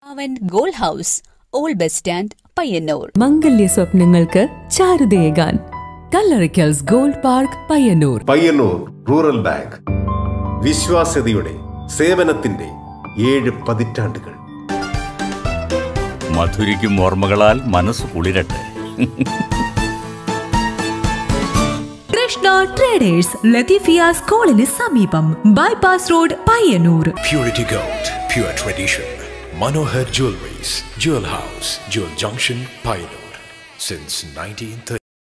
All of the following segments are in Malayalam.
അവൻ gold house old bus stand Payyanur മംഗല്യ സ്വപ്നങ്ങൾക്ക് ചാരുതയേകാൻ Kallarickals gold park Payyanur Payyanur rural bank വിശ്വാസ്യതയുടെ സേവനത്തിന്റെ ഏഴ് പതിറ്റാണ്ടുകൾ മധുരിക്കും ഓർമ്മകളാൽ മനസ്സ് കുളിരട്ടെ കൃഷ്ണ ട്രേഡേഴ്സ് ലത്തീഫിയ സ്കൂളിന് സമീപം bypass road Payyanur Purity Gold, pure tradition. Manohar Jewelries, Jewel House, Jewel Junction, Pioneer. Since 1930.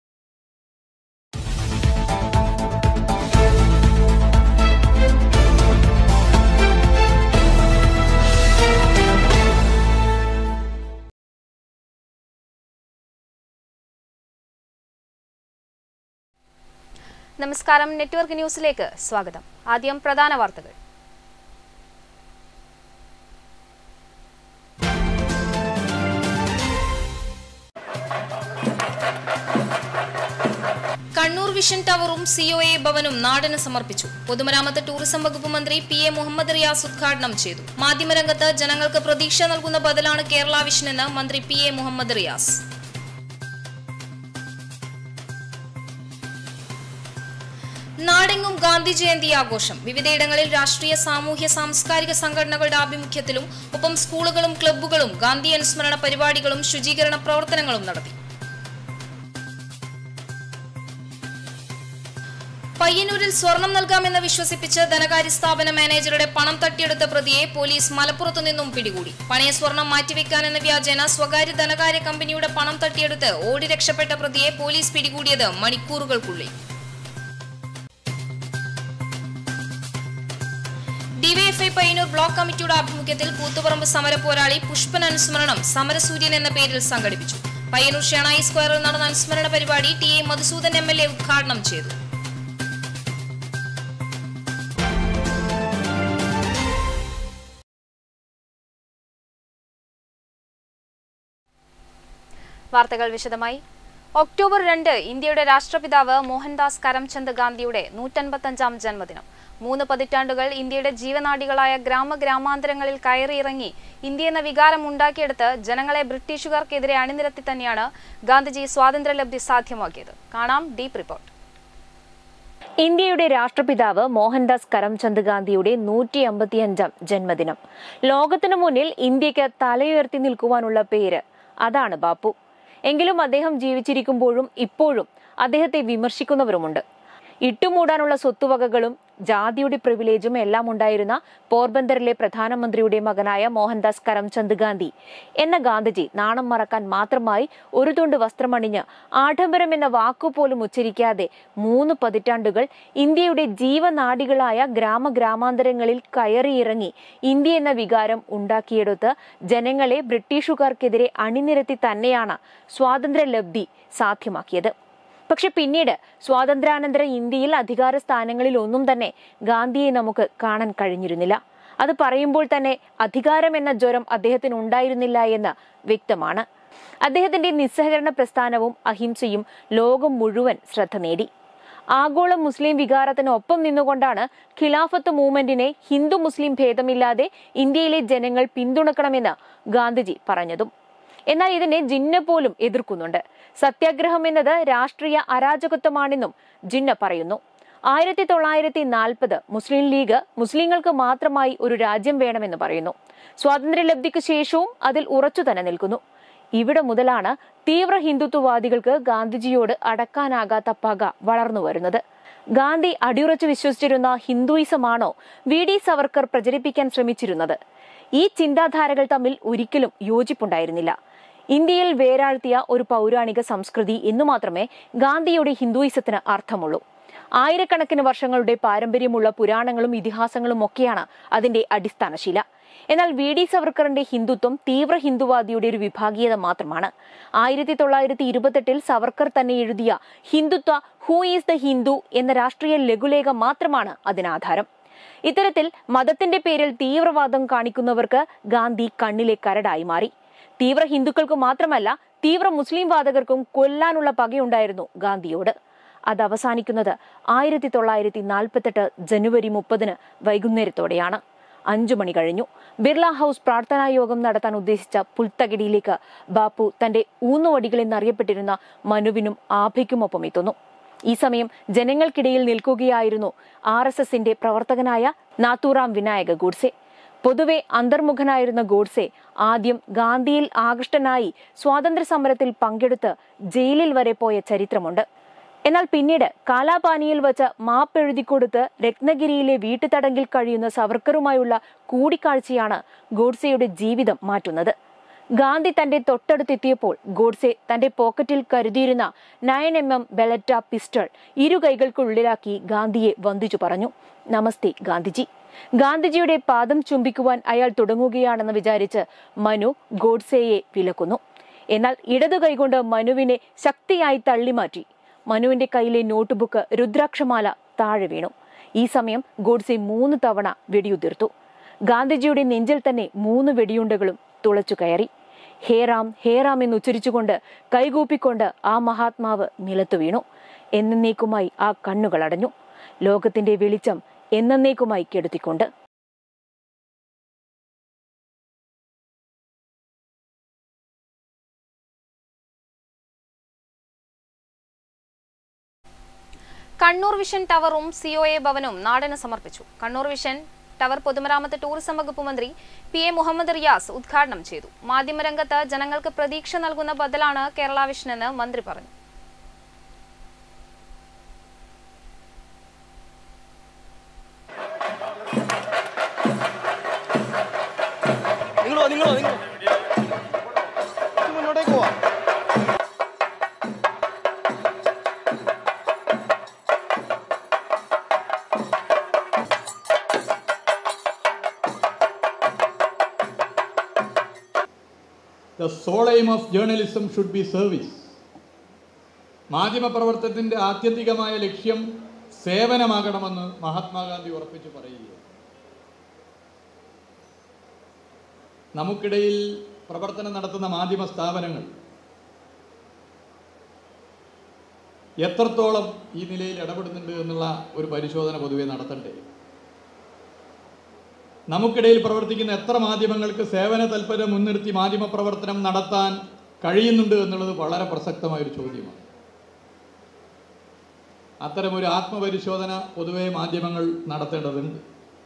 നമസ്കാരം നെറ്റ്വർക്ക് ന്യൂസിലേക്ക് സ്വാഗതം ആദ്യം പ്രധാന വാർത്തകൾ കണ്ണൂർ വിഷൻ ടവറും സിഒഎ ഭവനും നാടിന് സമർപ്പിച്ചു പൊതുമരാമത്ത് ടൂറിസം വകുപ്പ് മന്ത്രി പി എ മുഹമ്മദ് റിയാസ് ഉദ്ഘാടനം ചെയ്തു മാധ്യമരംഗത്ത് ജനങ്ങൾക്ക് പ്രതീക്ഷ നൽകുന്ന ബദലാണ് കേരള വിഷനെന്ന് മന്ത്രി പി എ മുഹമ്മദ് റിയാസ് നാടെങ്ങും ഗാന്ധി ജയന്തി ആഘോഷം വിവിധയിടങ്ങളിൽ രാഷ്ട്രീയ സാമൂഹ്യ സാംസ്കാരിക സംഘടനകളുടെ ആഭിമുഖ്യത്തിലും ഒപ്പം സ്കൂളുകളും ക്ലബ്ബുകളും ഗാന്ധി അനുസ്മരണ പരിപാടികളും ശുചീകരണ പ്രവർത്തനങ്ങളും നടത്തി പയ്യന്നൂരിൽ സ്വർണം നൽകാമെന്ന് വിശ്വസിപ്പിച്ച് ധനകാര്യ സ്ഥാപന മാനേജറുടെ പണം തട്ടിയെടുത്ത പ്രതിയെ പോലീസ് മലപ്പുറത്തു നിന്നും പിടികൂടി പണയ സ്വർണം മാറ്റിവെക്കാനെന്ന വ്യാജേന സ്വകാര്യ ധനകാര്യ കമ്പനിയുടെ പണം തട്ടിയെടുത്ത് ഓടി രക്ഷപ്പെട്ട പ്രതിയെ പോലീസ് പിടികൂടിയത് മണിക്കൂറുകൾക്കുള്ളിൽ ഡിവൈഎഫ്ഐ പയ്യന്നൂർ ബ്ലോക്ക് കമ്മിറ്റിയുടെ ആഭിമുഖ്യത്തിൽ കൂത്തുപറമ്പ് സമര പോരാളി പുഷ്പൻ അനുസ്മരണം സമരസൂര്യൻ എന്ന പേരിൽ സംഘടിപ്പിച്ചു പയ്യന്നൂർ ഷെണായി സ്ക്വയറിൽ നടന്ന അനുസ്മരണ പരിപാടി T A Madhusudan M L A ഉദ്ഘാടനം ചെയ്തു വാർത്തകൾ വിശദമായി ഒക്ടോബർ രണ്ട് ഇന്ത്യയുടെ രാഷ്ട്രപിതാവ് മോഹൻദാസ് കരംചന്ദ് ഗാന്ധിയുടെ നൂറ്റൻപത്തഞ്ചാം ജന്മദിനം മൂന്ന് പതിറ്റാണ്ടുകൾ ഇന്ത്യയുടെ ജീവനാഡികളായ ഗ്രാമഗ്രാമാന്തരങ്ങളിൽ കയറിയിറങ്ങി ഇന്ത്യ എന്ന വികാരം ഉണ്ടാക്കിയെടുത്ത് ജനങ്ങളെ ബ്രിട്ടീഷുകാർക്കെതിരെ അണിനിരത്തി തന്നെയാണ് ഗാന്ധിജി സ്വാതന്ത്ര്യലബ്ധി സാധ്യമാക്കിയത് കാണാം ഡീപ് റിപ്പോർട്ട് ഇന്ത്യയുടെ രാഷ്ട്രപിതാവ് മോഹൻദാസ് കരംചന്ദ് ഗാന്ധിയുടെ നൂറ്റി അമ്പത്തിയഞ്ചാം ജന്മദിനം ലോകത്തിനു മുന്നിൽ ഇന്ത്യക്ക് തലയുയർത്തി നിൽക്കുവാനുള്ള പേര് അതാണ് ബാപ്പു എങ്കിലും അദ്ദേഹം ജീവിച്ചിരിക്കുമ്പോഴും ഇപ്പോഴും അദ്ദേഹത്തെ വിമർശിക്കുന്നവരുമുണ്ട് ഇട്ടുമൂടാനുള്ള സ്വത്തുവകകളും ജാതിയുടെ പ്രിവിലേജും എല്ലാം ഉണ്ടായിരുന്ന പോർബന്തറിലെ പ്രധാനമന്ത്രിയുടെ മകനായ മോഹൻദാസ് കരംചന്ദ് ഗാന്ധി എന്ന ഗാന്ധിജി നാണം മറക്കാൻ മാത്രമായി ഒരു തുണ്ട് വസ്ത്രമണിഞ്ഞ് ആഡംബരം എന്ന വാക്കുപോലും ഉച്ചരിക്കാതെ മൂന്ന് പതിറ്റാണ്ടുകൾ ഇന്ത്യയുടെ ജീവനാഡികളായ ഗ്രാമഗ്രാമാന്തരങ്ങളിൽ കയറിയിറങ്ങി ഇന്ത്യ എന്ന വികാരം ഉണ്ടാക്കിയെടുത്ത് ജനങ്ങളെ ബ്രിട്ടീഷുകാർക്കെതിരെ അണിനിരത്തി തന്നെയാണ് സ്വാതന്ത്ര്യലബ്ധി സാധ്യമാക്കിയത് പക്ഷെ പിന്നീട് സ്വാതന്ത്ര്യാനന്തര ഇന്ത്യയിൽ അധികാര സ്ഥാനങ്ങളിൽ ഒന്നും തന്നെ ഗാന്ധിയെ നമുക്ക് കാണാൻ കഴിഞ്ഞിരുന്നില്ല അത് പറയുമ്പോൾ തന്നെ അധികാരം എന്ന ജ്വരം അദ്ദേഹത്തിന് ഉണ്ടായിരുന്നില്ല എന്ന് വ്യക്തമാണ് അദ്ദേഹത്തിന്റെ നിസ്സഹകരണ പ്രസ്ഥാനവും അഹിംസയും ലോകം മുഴുവൻ ശ്രദ്ധ നേടി ആഗോള മുസ്ലിം വികാരത്തിന് ഒപ്പം നിന്നുകൊണ്ടാണ് ഖിലാഫത്ത് മൂവ്മെന്റിനെ ഹിന്ദു മുസ്ലിം ഭേദമില്ലാതെ ഇന്ത്യയിലെ ജനങ്ങൾ പിന്തുണക്കണമെന്ന് ഗാന്ധിജി പറഞ്ഞതും എന്നാൽ ഇതിനെ ജിന്ന പോലും എതിർക്കുന്നുണ്ട് സത്യാഗ്രഹം എന്നത് രാഷ്ട്രീയ അരാജകത്വമാണെന്നും ജിന്ന പറയുന്നു ആയിരത്തി തൊള്ളായിരത്തി നാൽപ്പത് മുസ്ലിം ലീഗ് മുസ്ലിങ്ങൾക്ക് മാത്രമായി ഒരു രാജ്യം വേണമെന്ന് പറയുന്നു സ്വാതന്ത്ര്യലബ്ധിക്ക് ശേഷവും അതിൽ ഉറച്ചു തന്നെ നിൽക്കുന്നു ഇവിടെ മുതലാണ് തീവ്ര ഹിന്ദുത്വവാദികൾക്ക് ഗാന്ധിജിയോട് അടക്കാനാകാത്ത പക വളർന്നു വരുന്നത് ഗാന്ധി അടിയുറച്ചു വിശ്വസിച്ചിരുന്ന ഹിന്ദുയിസമാണോ വി ഡി സവർക്കർ പ്രചരിപ്പിക്കാൻ ശ്രമിച്ചിരുന്നത് ഈ ചിന്താധാരകൾ തമ്മിൽ ഒരിക്കലും യോജിപ്പുണ്ടായിരുന്നില്ല ഇന്ത്യയിൽ വേരാഴ്ത്തിയ ഒരു പൗരാണിക സംസ്കൃതി എന്നു മാത്രമേ ഗാന്ധിയുടെ ഹിന്ദുയിസത്തിന് അർത്ഥമുള്ളൂ ആയിരക്കണക്കിന് വർഷങ്ങളുടെ പാരമ്പര്യമുള്ള പുരാണങ്ങളും ഇതിഹാസങ്ങളും ഒക്കെയാണ് അതിന്റെ അടിസ്ഥാനശില എന്നാൽ വി ഡി സവർക്കറിന്റെ ഹിന്ദുത്വം തീവ്ര ഹിന്ദുവാദിയുടെ ഒരു വിഭാഗീയത മാത്രമാണ് ആയിരത്തി തൊള്ളായിരത്തി ഇരുപത്തെട്ടിൽ സവർക്കർ തന്നെ എഴുതിയ Hindutva who is the Hindu എന്ന രാഷ്ട്രീയ ലഘുലേഖ മാത്രമാണ് അതിനാധാരം ഇത്തരത്തിൽ മതത്തിന്റെ പേരിൽ തീവ്രവാദം കാണിക്കുന്നവർക്ക് ഗാന്ധി കണ്ണിലെ കരടായി മാറി തീവ്ര ഹിന്ദുക്കൾക്ക് മാത്രമല്ല തീവ്ര മുസ്ലിം വാദകർക്കും കൊല്ലാനുള്ള പകയുണ്ടായിരുന്നു ഗാന്ധിയോട് അത് അവസാനിക്കുന്നത് ആയിരത്തി തൊള്ളായിരത്തി നാൽപ്പത്തെട്ട് ജനുവരി മുപ്പതിന് വൈകുന്നേരത്തോടെയാണ് അഞ്ചു മണി കഴിഞ്ഞു ബിർള ഹൌസ് പ്രാർത്ഥനാ യോഗം നടത്താൻ ഉദ്ദേശിച്ച പുൽത്തകിടിയിലേക്ക് ബാപ്പു തന്റെ ഊന്നുവടികളെന്നറിയപ്പെട്ടിരുന്ന മനുവിനും ആഭയ്ക്കുമൊപ്പം എത്തുന്നു ഈ സമയം ജനങ്ങൾക്കിടയിൽ നിൽക്കുകയായിരുന്നു ആർ എസ് എസിന്റെ പ്രവർത്തകനായ നാത്തൂറാം വിനായക ഗോഡ്സെ പൊതുവെ അന്തർമുഖനായിരുന്ന ഗോഡ്സെ ആദ്യം ഗാന്ധിയിൽ ആകൃഷ്ടനായി സ്വാതന്ത്ര്യ സമരത്തിൽ പങ്കെടുത്ത് ജയിലിൽ വരെ പോയ ചരിത്രമുണ്ട് എന്നാൽ പിന്നീട് കാലാപാനിയിൽ വച്ച് മാപ്പെഴുതിക്കൊടുത്ത് രത്നഗിരിയിലെ വീട്ടുതടങ്കിൽ കഴിയുന്ന സവർക്കറുമായുള്ള കൂടിക്കാഴ്ചയാണ് ഗോഡ്സെയുടെ ജീവിതം മാറ്റുന്നത് ഗാന്ധി തന്റെ തൊട്ടടുത്തെത്തിയപ്പോൾ ഗോഡ്സെ തന്റെ പോക്കറ്റിൽ കരുതിയിരുന്ന nine M M Beretta pistol ഇരു കൈകൾക്കുള്ളിലാക്കി ഗാന്ധിയെ വന്ദിച്ചു പറഞ്ഞു നമസ്തേ ഗാന്ധിജി ഗാന്ധിജിയുടെ പാദം ചുംബിക്കുവാൻ അയാൾ തുടങ്ങുകയാണെന്ന് വിചാരിച്ച് മനു ഗോഡ്സെയെ വിലക്കുന്നു എന്നാൽ ഇടതു കൈകൊണ്ട് മനുവിനെ ശക്തിയായി തള്ളിമാറ്റി മനുവിന്റെ കയ്യിലെ നോട്ട്ബുക്ക് രുദ്രാക്ഷമാല താഴെ വീണു ഈ സമയം ഗോഡ്സെ മൂന്ന് തവണ വെടിയുതിർത്തു ഗാന്ധിജിയുടെ നെഞ്ചിൽ തന്നെ മൂന്ന് വെടിയുണ്ടകളും തുളച്ചു കയറി ഹേറാം ഹേറാം എന്ന് ഉച്ചരിച്ചുകൊണ്ട് കൈകൂപ്പിക്കൊണ്ട് ആ മഹാത്മാവ് നിലത്തു വീണു എന്നേക്കുമായി ആ കണ്ണുകൾ അടഞ്ഞു ലോകത്തിന്റെ വെളിച്ചം എന്നേക്കുമായി കെടുത്തിക്കൊണ്ട് കണ്ണൂർ വിഷൻ ടവറും സിഒഎ ഭവനും നാടിന് സമർപ്പിച്ചു കണ്ണൂർ വിഷൻ ടവർ പൊതുമരാമത്ത് ടൂറിസം വകുപ്പ് മന്ത്രി പി എ മുഹമ്മദ് റിയാസ് ഉദ്ഘാടനം ചെയ്തു മാധ്യമരംഗത്ത് ജനങ്ങൾക്ക് പ്രതീക്ഷ നൽകുന്ന ബദലാണ് കേരള വിഷൻ എന്ന് മന്ത്രി പറഞ്ഞു നിങ്ങളോ നിങ്ങളോ നിങ്ങൾ മുന്നോട്ടേക്ക് പോവാ The sole aim of journalism should be service. മാധ്യമപ്രവർത്തനത്തിൻ്റെ ആത്യന്തികമായ ലക്ഷ്യം സേവനമാകണമെന്ന് മഹാത്മാഗാന്ധി ഉറപ്പിച്ചു പറയുകയാണ് നമുക്കിടയിൽ പ്രവർത്തനം നടത്തുന്ന മാധ്യമ സ്ഥാപനങ്ങൾ എത്രത്തോളം ഈ നിലയിൽ ഇടപെടുന്നുണ്ട് എന്നുള്ള ഒരു പരിശോധന പൊതുവെ നടത്തണ്ടേ നമുക്കിടയിൽ പ്രവർത്തിക്കുന്ന എത്ര മാധ്യമങ്ങൾക്ക് സേവന തൽപരം മുൻനിർത്തി മാധ്യമ പ്രവർത്തനം നടത്താൻ കഴിയുന്നുണ്ട് എന്നുള്ളത് വളരെ പ്രസക്തമായൊരു ചോദ്യമാണ് അത്തരമൊരു ആത്മപരിശോധന പൊതുവെ മാധ്യമങ്ങൾ നടത്തേണ്ടതുണ്ട്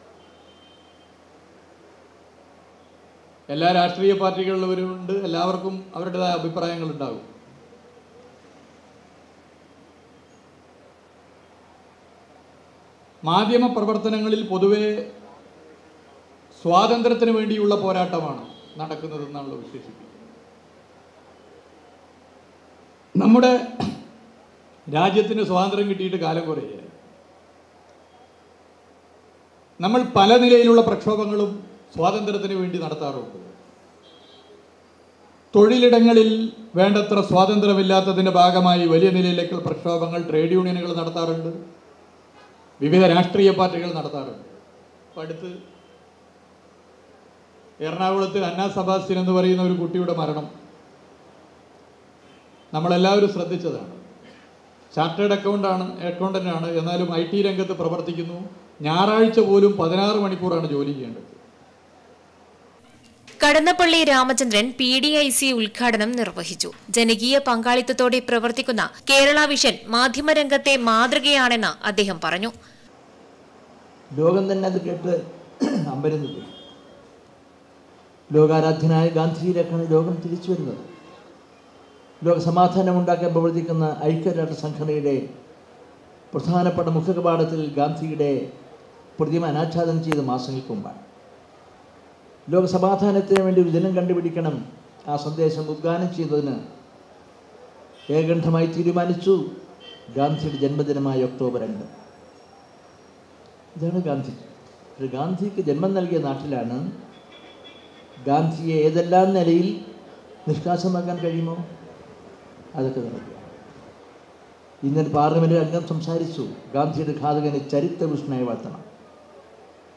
എല്ലാ രാഷ്ട്രീയ പാർട്ടികളിലുണ്ട് എല്ലാവർക്കും അവരുടേതായ അഭിപ്രായങ്ങൾ ഉണ്ടാകും മാധ്യമ പ്രവർത്തനങ്ങളിൽ പൊതുവെ സ്വാതന്ത്ര്യത്തിന് വേണ്ടിയുള്ള പോരാട്ടമാണ് നടക്കുന്നതെന്നാണല്ലോ വിശേഷിപ്പിക്കുന്നത് നമ്മുടെ രാജ്യത്തിന് സ്വാതന്ത്ര്യം കിട്ടിയിട്ട് കാലം കുറേ നമ്മൾ പല നിലയിലുള്ള പ്രക്ഷോഭങ്ങളും സ്വാതന്ത്ര്യത്തിന് വേണ്ടി നടത്താറുണ്ട് തൊഴിലിടങ്ങളിൽ വേണ്ടത്ര സ്വാതന്ത്ര്യമില്ലാത്തതിൻ്റെ ഭാഗമായി വലിയ നിലയിലേക്കുള്ള പ്രക്ഷോഭങ്ങൾ ട്രേഡ് യൂണിയനുകൾ നടത്താറുണ്ട് വിവിധ രാഷ്ട്രീയ പാർട്ടികൾ നടത്താറുണ്ട് അപ്പം അടുത്ത് എറണാകുളത്ത് അന്ന സബാസ്റ്റ്യൻ എന്ന് പറയുന്ന ഒരു കുട്ടിയുടെ മരണം നമ്മളെല്ലാവരും ശ്രദ്ധിച്ചതാണ് ചാർട്ടേഡ് അക്കൗണ്ടാണ് അക്കൗണ്ടൻ്റാണ് എന്നാലും ഐ ടി രംഗത്ത് പ്രവർത്തിക്കുന്നു ഞായറാഴ്ച പോലും പതിനാറ് മണിക്കൂറാണ് ജോലി ചെയ്യേണ്ടത് Kadannappalli Ramachandran P D I C ഉദ്ഘാടനം നിർവഹിച്ചു ജനകീയ പങ്കാളിത്തത്തോടെ പ്രവർത്തിക്കുന്ന കേരള വിഷൻ മാധ്യമരംഗത്തെ മാതൃകയാണെന്ന് അദ്ദേഹം പറഞ്ഞു ലോകം തന്നെ അത് കേട്ട് അമ്പരന്ന് പോയി ലോകാരാധ്യനായ ഗാന്ധിജിയിലേക്കാണ് ലോകം തിരിച്ചു വരുന്നത് ലോക സമാധാനം ഉണ്ടാക്കാൻ പ്രവർത്തിക്കുന്ന ഐക്യരാഷ്ട്ര സംഘടനയുടെ പ്രധാനപ്പെട്ട മുഖകപാഠത്തിൽ ഗാന്ധിയുടെ പ്രതിമ അനാച്ഛാദനം ചെയ്ത മാസങ്ങൾക്ക് മുമ്പാണ് ലോക സമാധാനത്തിന് വേണ്ടി ഒരു ദിനം കണ്ടുപിടിക്കണം ആ സന്ദേശം ഉദ്ഗാനം ചെയ്തതിന് ഏകണ്ഠമായി തീരുമാനിച്ചു ഗാന്ധിയുടെ ജന്മദിനമായ ഒക്ടോബർ രണ്ട് ഇതാണ് ഗാന്ധി ഒരു ഗാന്ധിക്ക് ജന്മം നൽകിയ നാട്ടിലാണ് ഗാന്ധിയെ ഏതെല്ലാം നിലയിൽ നിഷ്കാസമാക്കാൻ കഴിയുമോ അതൊക്കെ നടക്കുക ഇന്നലെ പാർലമെൻറ്റിൽ അംഗം സംസാരിച്ചു ഗാന്ധിയുടെ ഘാതകനെ ചരിത്രപുരുഷനായി വാഴ്ത്തണം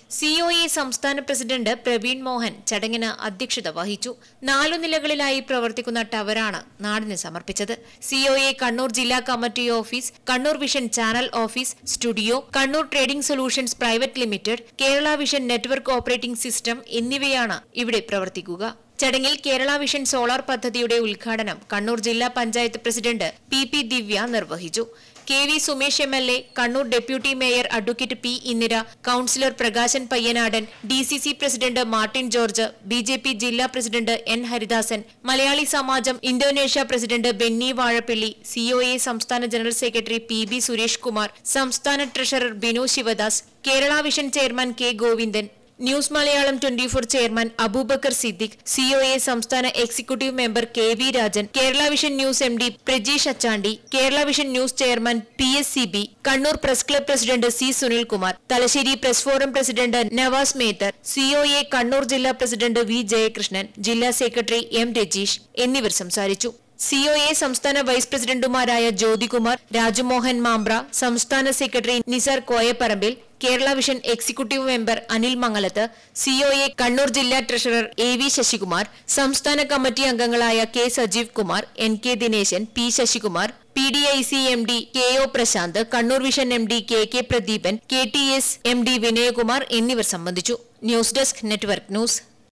സിഒഎ സംസ്ഥാന പ്രസിഡന്റ് പ്രവീൺ മോഹൻ ചടങ്ങിന് അധ്യക്ഷത വഹിച്ചു നാലു നിലകളിലായി പ്രവർത്തിക്കുന്ന ടവറാണ് നാടിന് സമർപ്പിച്ചത് സിഒഎ കണ്ണൂർ ജില്ലാ committee office Kannur vision channel office studio Kannur trading solutions private limited Kerala vision network operating system എന്നിവയാണ് ഇവിടെ പ്രവർത്തിക്കുക ചടങ്ങിൽ കേരള വിഷൻ സോളാർ പദ്ധതിയുടെ ഉദ്ഘാടനം കണ്ണൂർ ജില്ലാ panchayat president P P Divya നിർവഹിച്ചു K V Sumesh M L A Kannur deputy mayor advocate P Indira councillor Prakashan Payyanadan D C C president Martin George B J P ജില്ലാ president N Haridasan Malayali Samajam Indonesia president Benny Vazhappilly COA സംസ്ഥാന general secretary P B Suresh Kumar സംസ്ഥാന treasurer Binu Sivadas Kerala vision chairman K Govindan news Malayalam twenty four chairman Aboobacker Siddique COA സംസ്ഥാന executive member K V Rajan Kerala vision news M D Prajeesh Achandi Kerala vision news chairman P S C B Kannur press club president C Sunilkumar Thalassery press forum president Navas Methar COA Kannur ജില്ലാ പ്രസിഡന്റ് വി ജയകൃഷ്ണൻ ജില്ലാ സെക്രട്ടറി എം രജീഷ് എന്നിവർ സംസാരിച്ചു സിഒഎ സംസ്ഥാന വൈസ് പ്രസിഡന്റുമാരായ ജ്യോതികുമാർ രാജുമോഹൻ മാമ്പ്ര സംസ്ഥാന secretary Nisar Koyaparambil Kerala vision executive member Anil Mangalath COA Kannur ജില്ലാ ട്രഷറർ എ വി ശശികുമാർ സംസ്ഥാന കമ്മിറ്റി അംഗങ്ങളായ K Sajeev Kumar N K Dineshan P Sasikumar P D I C M D K O Prasanth Kannur vision M D K K Pradeepan K T S M D Vinayakumar എന്നിവർ സംബന്ധിച്ചു news desk network news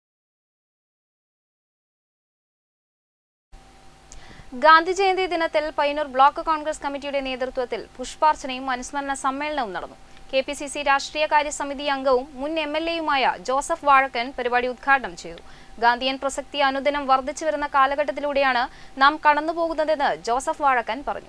Gandhi Jayanti ദിനത്തിൽ പയ്യന്നൂർ ബ്ലോക്ക് കോൺഗ്രസ് കമ്മിറ്റിയുടെ നേതൃത്വത്തിൽ പുഷ്പാർച്ചനയും അനുസ്മരണ സമ്മേളനവും നടന്നു കെ പി സി സി രാഷ്ട്രീയകാര്യ സമിതി അംഗവും മുൻ എം എൽ എയുമായ ജോസഫ് വാഴക്കൻ പരിപാടി ഉദ്ഘാടനം ചെയ്തു ഗാന്ധിയൻ പ്രസക്തി അനുദിനം വർദ്ധിച്ചു വരുന്ന കാലഘട്ടത്തിലൂടെയാണ് നാം കടന്നുപോകുന്നതെന്ന് ജോസഫ് വാഴക്കൻ പറഞ്ഞു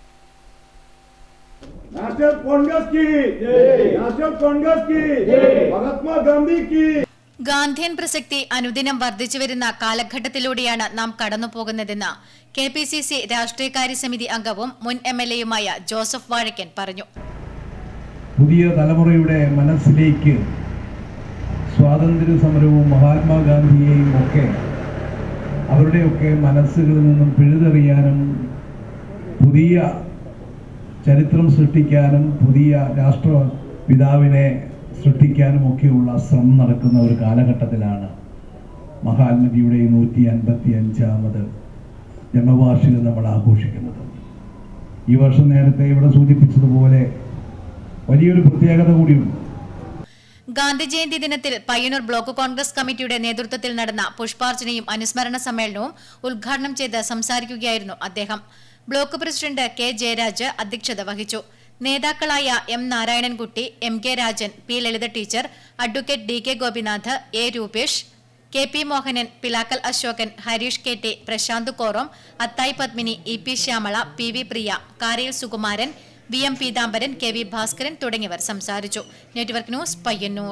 नेशनल कांग्रेस की नेशनल कांग्रेस की महात्मा गांधी की ഗാന്ധിയൻ പ്രസക്തി അനുദിനം വർദ്ധിച്ചുവരുന്ന കാലഘട്ടത്തിലൂടെയാണ് നാം കടന്നുപോകുന്നതെന്ന് കെ പി സി സി രാഷ്ട്രീയകാര്യ സമിതി അംഗവും മുൻ എം എൽ എയുമായ ജോസഫ് വാഴക്കൻ പറഞ്ഞു പുതിയ തലമുറയുടെ മനസ്സിലേക്ക് സ്വാതന്ത്ര്യ സമരവും മഹാത്മാഗാന്ധിയെയും ഒക്കെ അവരുടെയൊക്കെ മനസ്സുകളിൽ നിന്നും പിഴുതെറിയാനും പുതിയ ചരിത്രം സൃഷ്ടിക്കാനും പുതിയ രാഷ്ട്രപിതാവിനെ സൃഷ്ടിക്കാനും ഒക്കെയുള്ള ശ്രമം നടക്കുന്ന ഒരു കാലഘട്ടത്തിലാണ് മഹാത്മജിയുടെ നൂറ്റി അൻപത്തി അഞ്ചാമത് ജന്മവാർഷികം നമ്മൾ ആഘോഷിക്കുന്നത് ഈ വർഷം നേരത്തെ ഇവിടെ സൂചിപ്പിച്ചതുപോലെ വലിയൊരു പ്രത്യേകത കൂടിയുണ്ട് ഗാന്ധി ജയന്തി ദിനത്തിൽ പയ്യന്നൂർ ബ്ലോക്ക് കോൺഗ്രസ് കമ്മിറ്റിയുടെ നേതൃത്വത്തിൽ നടന്ന പുഷ്പാർച്ചനയും അനുസ്മരണ സമ്മേളനവും ഉദ്ഘാടനം ചെയ്ത് സംസാരിക്കുകയായിരുന്നു അദ്ദേഹം ബ്ലോക്ക് പ്രസിഡന്റ് കെ ജയരാജ് അധ്യക്ഷത വഹിച്ചു നേതാക്കളായ M Narayanankutty M K Rajan P Lalitha teacher advocate D K Gopinath A Rupesh K P Mohanan Pilakkal Ashokan Harish K T Prasanth Korom Athayi Padmini E P Shyamala P V Priya Karayil Sukumaran V M Peethambaran K V Bhaskaran തുടങ്ങിയവർ സംസാരിച്ചു നെറ്റ്വർക്ക് ന്യൂസ് പയ്യന്നൂർ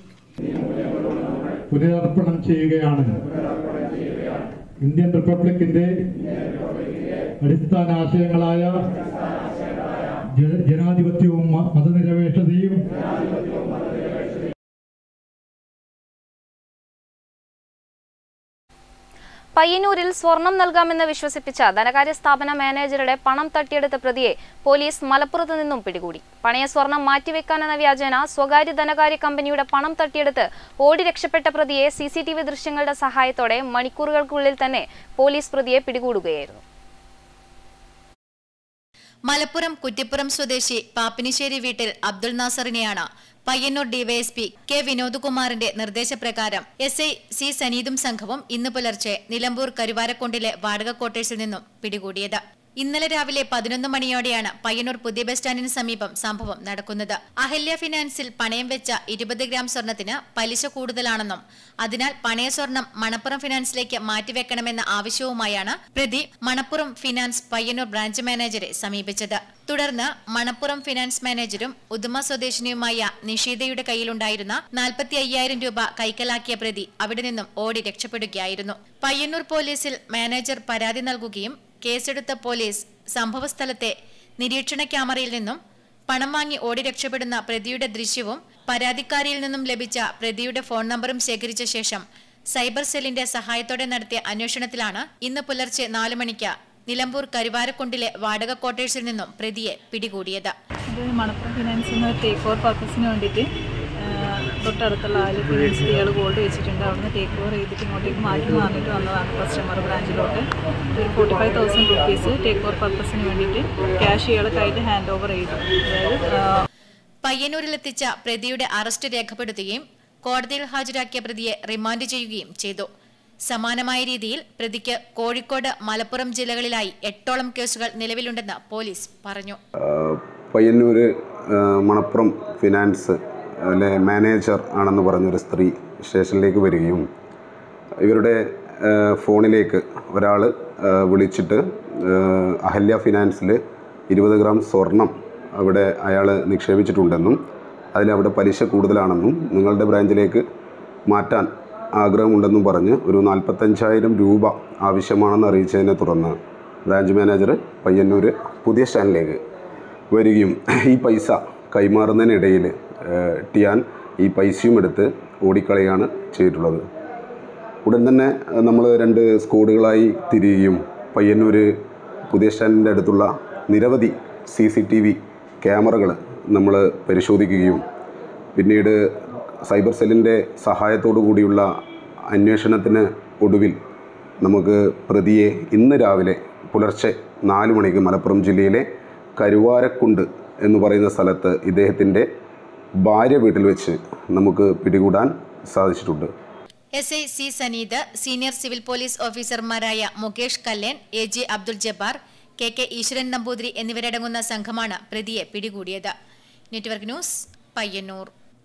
പുനരർപ്പണം ചെയ്യുകയാണ് ഇന്ത്യൻ റിപ്പബ്ലിക്കിന്റെ അടിസ്ഥാന ആശയങ്ങളായ ജ- ജനാധിപത്യവും മ- മതനിരപേക്ഷതയും പയ്യന്നൂരിൽ സ്വർണം നൽകാമെന്ന് വിശ്വസിപ്പിച്ച ധനകാര്യ സ്ഥാപന മാനേജറുടെ പണം തട്ടിയെടുത്ത പ്രതിയെ പോലീസ് മലപ്പുറത്ത് നിന്നും പിടികൂടി പണയ സ്വർണം മാറ്റിവെക്കാനെന്ന വ്യാജേന സ്വകാര്യ ധനകാര്യ കമ്പനിയുടെ പണം തട്ടിയെടുത്ത് ഓടി രക്ഷപ്പെട്ട പ്രതിയെ സി സി ടി വി ദൃശ്യങ്ങളുടെ സഹായത്തോടെ മണിക്കൂറുകൾക്കുള്ളിൽ തന്നെ പോലീസ് പ്രതിയെ പിടികൂടുകയായിരുന്നു മലപ്പുറം കുറ്റിപ്പുറം സ്വദേശി പാപ്പിനിശ്ശേരി വീട്ടിൽ അബ്ദുൾ നാസറിനെയാണ് പയ്യന്നൂർ ഡിവൈഎസ്പി കെ വിനോദ്കുമാറിന്റെ നിർദ്ദേശപ്രകാരം എസ് ഐ സി സനീതും സംഘവും ഇന്ന് പുലർച്ചെ നിലമ്പൂർ കരുവാരക്കൊണ്ടിലെ വാടക ക്വാർട്ടേഴ്സിൽ നിന്നും പിടികൂടിയത് ഇന്നലെ രാവിലെ പതിനൊന്ന് മണിയോടെയാണ് പയ്യന്നൂർ പുതിയ ബസ് സ്റ്റാൻഡിന് സമീപം സംഭവം നടക്കുന്നത് അഹല്യ ഫിനാൻസിൽ പണയം വെച്ച ഇരുപത് ഗ്രാം സ്വർണത്തിന് പലിശ കൂടുതലാണെന്നും അതിനാൽ പണയ സ്വർണം മണപ്പുറം ഫിനാൻസിലേക്ക് മാറ്റിവെക്കണമെന്ന ആവശ്യവുമായാണ് പ്രതി മണപ്പുറം ഫിനാൻസ് പയ്യന്നൂർ ബ്രാഞ്ച് മാനേജരെ സമീപിച്ചത് തുടർന്ന് മണപ്പുറം ഫിനാൻസ് മാനേജരും ഉദുമ സ്വദേശിനിയുമായ നിഷീതയുടെ കയ്യിലുണ്ടായിരുന്ന നാൽപ്പത്തി അയ്യായിരം രൂപ കൈക്കലാക്കിയ പ്രതി അവിടെ നിന്നും ഓടി രക്ഷപ്പെടുകയായിരുന്നു പയ്യന്നൂർ പോലീസിൽ മാനേജർ പരാതി നൽകുകയും കേസെടുത്ത പോലീസ് സംഭവസ്ഥലത്തെ നിരീക്ഷണ ക്യാമറയിൽ നിന്നും പണം വാങ്ങി ഓടി രക്ഷപ്പെടുന്ന പ്രതിയുടെ ദൃശ്യവും പരാതിക്കാരിയിൽ നിന്നും ലഭിച്ച പ്രതിയുടെ ഫോൺ നമ്പറും ശേഖരിച്ച ശേഷം സൈബർ സെല്ലിന്റെ സഹായത്തോടെ നടത്തിയ അന്വേഷണത്തിലാണ് ഇന്ന് പുലർച്ചെ നാലു മണിക്ക് നിലമ്പൂർ കരുവാരക്കുണ്ടിലെ വാടക ക്വാർട്ടേഴ്സിൽ നിന്നും പ്രതിയെ പിടികൂടിയത് ഇത് മണപ്പുറം ഫിനാൻസിൽ നിന്ന് ടേക്ക് ഓവർ പർപ്പസിന് വേണ്ടിയിട്ട് തൊട്ടടുത്തുള്ള ആല് ഫിനാൻസിൽ ഇയാൾ ഗോൾഡ് വെച്ചിട്ടുണ്ട് അവിടുന്ന് ടേക്ക് ഓവർ ചെയ്തിട്ട് ഇങ്ങോട്ടേക്ക് മാറ്റി മാറിയിട്ട് വന്നതാണ് കസ്റ്റമർ ബ്രാഞ്ചിലോട്ട് ഒരു forty five thousand rupees take over പർപ്പസിന് വേണ്ടിയിട്ട് ക്യാഷ് ഇയാൾ കയ്യിൽ ഹാൻഡ് ഓവർ ചെയ്തു അതായത് ആ, പയ്യന്നൂരിലെത്തിച്ച പ്രതിയുടെ അറസ്റ്റ് രേഖപ്പെടുത്തുകയും കോടതിയിൽ ഹാജരാക്കിയ പ്രതിയെ റിമാൻഡ് ചെയ്യുകയും ചെയ്തു സമാനമായ രീതിയിൽ പ്രതിക്ക് കോഴിക്കോട് മലപ്പുറം ജില്ലകളിലായി എട്ടോളം കേസുകൾ നിലവിലുണ്ടെന്ന് പോലീസ് പറഞ്ഞു പയ്യന്നൂർ മണപ്പുറം ഫിനാൻസ് അല്ലെ മാനേജർ ആണെന്ന് പറഞ്ഞൊരു സ്ത്രീ സ്റ്റേഷനിലേക്ക് വരികയും ഇവരുടെ ആ, ഫോണിലേക്ക് ഒരാൾ വിളിച്ചിട്ട് ആ, അഹല്യ ഫിനാൻസിൽ ഇരുപത് ഗ്രാം സ്വർണം അവിടെ അയാൾ നിക്ഷേപിച്ചിട്ടുണ്ടെന്നും അതിലവിടെ പലിശ കൂടുതലാണെന്നും നിങ്ങളുടെ ബ്രാഞ്ചിലേക്ക് മാറ്റാൻ ആഗ്രഹമുണ്ടെന്നും പറഞ്ഞ് ഒരു നാൽപ്പത്തഞ്ചായിരം രൂപ ആവശ്യമാണെന്ന് അറിയിച്ചതിനെ തുടർന്ന് ബ്രാഞ്ച് മാനേജർ പയ്യന്നൂർ പുതിയ സ്റ്റാൻഡിലേക്ക് വരികയും ഈ പൈസ കൈമാറുന്നതിനിടയിൽ ടിയാൻ ഈ പൈസയും എടുത്ത് ഓടിക്കളയാണ് ചെയ്തിട്ടുള്ളത് ഉടൻ തന്നെ നമ്മൾ രണ്ട് സ്ക്വാഡുകളായി തിരിയുകയും പയ്യന്നൂർ പുതിയ സ്റ്റാൻഡിൻ്റെ അടുത്തുള്ള നിരവധി സി സി ടി വി ക്യാമറകൾ നമ്മൾ പരിശോധിക്കുകയും പിന്നീട് സൈബർ സെല്ലിൻ്റെ സഹായത്തോടു കൂടിയുള്ള അന്വേഷണത്തിന് ഒടുവിൽ നമുക്ക് പ്രതിയെ ഇന്ന് രാവിലെ പുലർച്ചെ നാല് മണിക്ക് മലപ്പുറം ജില്ലയിലെ കരുവാരക്കുണ്ട് എന്ന് പറയുന്ന സ്ഥലത്ത് ഇദ്ദേഹത്തിൻ്റെ ഭാര്യ വീട്ടിൽ വെച്ച് നമുക്ക് പിടികൂടാൻ സാധിച്ചിട്ടുണ്ട് S I C Saneed senior civil police ഓഫീസർമാരായ Mukesh Kallen A J Abdul Jabbar K K Eswaran Namboothiri എന്നിവരടങ്ങുന്ന സംഘമാണ് പ്രതിയെ പിടികൂടിയത് നെറ്റ്വർക്ക് ന്യൂസ് പയ്യന്നൂർ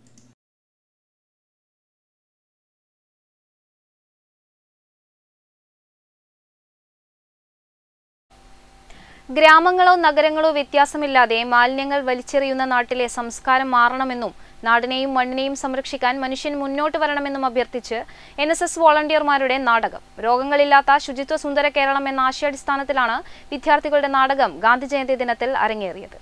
ഗ്രാമങ്ങളോ നഗരങ്ങളോ വ്യത്യാസമില്ലാതെ മാലിന്യങ്ങൾ വലിച്ചെറിയുന്ന നാട്ടിലെ സംസ്കാരം മാറണമെന്നും നാടിനെയും മണ്ണിനെയും സംരക്ഷിക്കാൻ മനുഷ്യൻ മുന്നോട്ട് വരണമെന്നും അഭ്യർത്ഥിച്ച് എൻ എസ് എസ് വോളണ്ടിയർമാരുടെ നാടകം രോഗങ്ങളില്ലാത്ത ശുചിത്വ സുന്ദര കേരളം എന്ന ആശയാടിസ്ഥാനത്തിലാണ് വിദ്യാർത്ഥികളുടെ നാടകം ഗാന്ധി ജയന്തി ദിനത്തിൽ അരങ്ങേറിയത്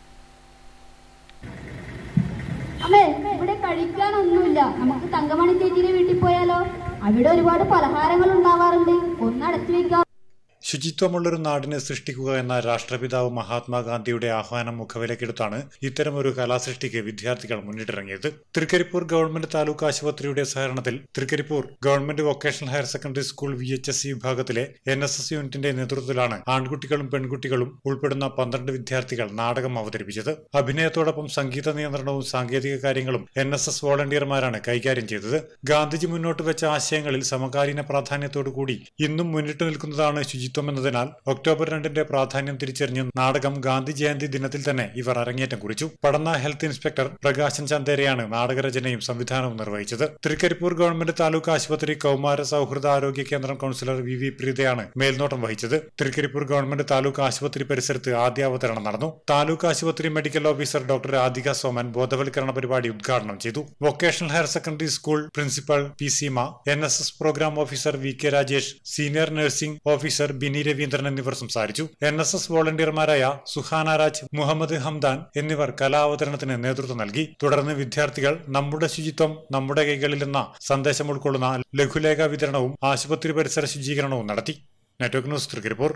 അമ്മേ ഇവിടെ കഴിക്കാനൊന്നുമില്ല നമുക്ക് തങ്കമണി ചേച്ചിയുടെ വീട്ടിൽ പോയാലോ അവിടെ ഒരുപാട് പലഹാരങ്ങൾ ഉണ്ടാവാറുണ്ട് ഒന്ന് അടച്ചു വെക്കാം ശുചിത്വമുള്ളൊരു നാടിനെ സൃഷ്ടിക്കുക എന്ന രാഷ്ട്രപിതാവ് മഹാത്മാഗാന്ധിയുടെ ആഹ്വാനം മുഖവിലക്കെടുത്താണ് ഇത്തരമൊരു കലാസൃഷ്ടിക്ക് വിദ്യാർത്ഥികൾ മുന്നിട്ടിറങ്ങിയത് തൃക്കരിപ്പൂർ ഗവൺമെന്റ് താലൂക്ക് ആശുപത്രിയുടെ സഹകരണത്തിൽ Trikaripur government vocational higher secondary school V H S C വിഭാഗത്തിലെ എൻ എസ് എസ് യൂണിറ്റിന്റെ നേതൃത്വത്തിലാണ് ആൺകുട്ടികളും പെൺകുട്ടികളും ഉൾപ്പെടുന്ന പന്ത്രണ്ട് വിദ്യാർത്ഥികൾ നാടകം അവതരിപ്പിച്ചത് അഭിനയത്തോടൊപ്പം സംഗീത നിയന്ത്രണവും സാങ്കേതിക കാര്യങ്ങളും എൻ എസ് എസ് വോളണ്ടിയർമാരാണ് കൈകാര്യം ചെയ്തത് ഗാന്ധിജി മുന്നോട്ട് വെച്ച ആശയങ്ങളിൽ സമകാലീന പ്രാധാന്യത്തോടു കൂടി ഇന്നും മുന്നിട്ട് നിൽക്കുന്നതാണ് ശുചിത്വം എന്നതിനാൽ ഒക്ടോബർ രണ്ടിന്റെ പ്രാധാന്യം തിരിച്ചറിഞ്ഞ് നാടകം ഗാന്ധി ജയന്തി ദിനത്തിൽ തന്നെ ഇവർ അരങ്ങേറ്റം കുറിച്ചു പടന്ന ഹെൽത്ത് ഇൻസ്പെക്ടർ പ്രകാശൻ ചന്ദേരയാണ് നാടകരചനയും സംവിധാനവും നിർവഹിച്ചത് തൃക്കരിപ്പൂർ ഗവൺമെന്റ് താലൂക്ക് ആശുപത്രി കൗമാര സൗഹൃദ ആരോഗ്യ കേന്ദ്രം കൗൺസിലർ വി വി പ്രീതയാണ് മേൽനോട്ടം വഹിച്ചത് തൃക്കരിപ്പൂർ ഗവൺമെന്റ് താലൂക്ക് ആശുപത്രി പരിസരത്ത് ആദ്യാവതരണം നടന്നു താലൂക്ക് ആശുപത്രി medical officer doctor Radhika Soman ബോധവൽക്കരണ പരിപാടി ഉദ്ഘാടനം ചെയ്തു vocational higher secondary school principal P Seema N S S programme officer V K Rajesh senior nursing officer Bini Raveendran എന്നിവർ സംസാരിച്ചു എൻ എസ് എസ് വോളണ്ടിയർമാരായ സുഹാന രാജ് മുഹമ്മദ് ഹംദാൻ എന്നിവർ കലാവതരണത്തിന് നേതൃത്വം നൽകി തുടർന്ന് വിദ്യാർത്ഥികൾ നമ്മുടെ ശുചിത്വം നമ്മുടെ കൈകളിൽ എന്ന സന്ദേശം ഉൾക്കൊള്ളുന്ന ലഘുലേഖ വിതരണവും ആശുപത്രി പരിസര ശുചീകരണവും നടത്തി നെറ്റ്വർക്ക് ന്യൂസ് തൃക്കരിപ്പൂർ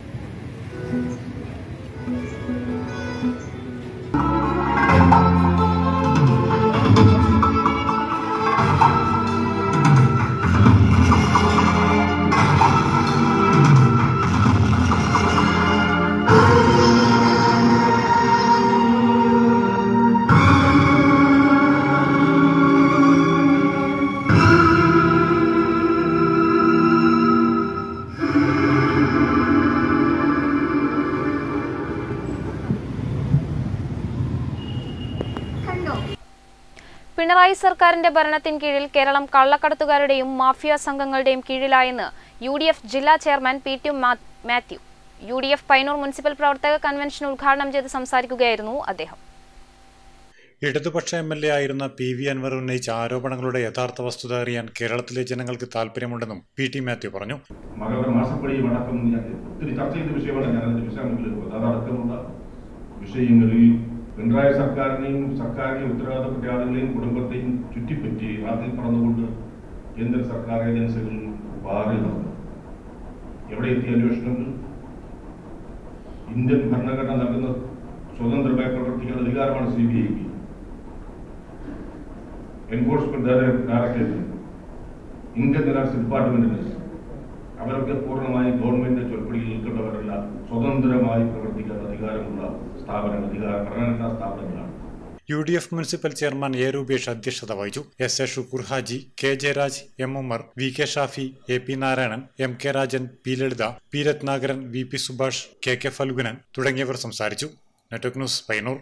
പിണറായി സർക്കാരിന്റെ ഭരണത്തിന് കീഴിൽ കേരളം കള്ളക്കടത്തുകാരുടെയും മാഫിയ സംഘങ്ങളുടെയും കീഴിലായെന്ന് യു ഡി എഫ് ജില്ലാ ചെയർമാൻ പി ടി മാ- Mathew U D F Painur municipal പ്രവർത്തക കൺവെൻഷൻ ഉദ്ഘാടനം ചെയ്ത് സംസാരിക്കുകയായിരുന്നു അദ്ദേഹം ഇടതുപക്ഷ എം എൽ എ ആയിരുന്ന പി വി അൻവർ ഉന്നയിച്ച ആരോപണങ്ങളുടെ യഥാർത്ഥ വസ്തുത അറിയാൻ കേരളത്തിലെ ജനങ്ങൾക്ക് താല്പര്യമുണ്ടെന്നും പി ടി മാത്യു പറഞ്ഞു മകളുടെ മാസപ്പടിയും അടക്കം ഞാൻ ഒത്തിരി ചർച്ച ചെയ്ത വിഷയമാണ് ഞാൻ അതിന്റെ വിശദാംശങ്ങളിൽ പോകുന്നത് അതടക്കമുള്ള വിഷയങ്ങളിൽ പിണറായി സർക്കാരിനെയും സർക്കാരിനെ ഉത്തരവാദപ്പെട്ട ആളുകളെയും കുടുംബത്തെയും ചുറ്റിപ്പറ്റി അതിൽ പറന്നുകൊണ്ട് കേന്ദ്ര സർക്കാർ ഏജൻസികൾ പാറി നടന്നു എവിടെ എത്തിയ അന്വേഷണങ്ങൾ ഇന്ത്യൻ ഭരണഘടന നൽകുന്ന സ്വതന്ത്രമായി പ്രവർത്തിക്കുന്ന അധികാരമാണ് സി ബി ഐക്ക് എൻഫോഴ്സ്മെന്റ് ഡയറക്ടറേറ്റ് ഇന്ത്യൻ ഫിനാൻസ് ഡിപ്പാർട്ട്മെന്റിന് അവരൊക്കെ പൂർണ്ണമായി ഗവൺമെന്റ് ചൊൽപ്പടിയിൽ നിൽക്കേണ്ടവരല്ല സ്വതന്ത്രമായി പ്രവർത്തിക്കാൻ അധികാരമുള്ള സ്ഥാപനം അധികാര ഭരണഘടനാ സ്ഥാപനങ്ങളാണ് U D F municipal chairman A Rupesh അധ്യക്ഷത വഹിച്ചു S A Shukkur Haji K Jayaraj M Ummer V K Shafi A P Narayanan M K Rajan P Lalitha P Ratnakaran V P Subhash K K Phalgunan തുടങ്ങിയവർ സംസാരിച്ചു നെറ്റ്വർക്ക് ന്യൂസ് പയ്യന്നൂർ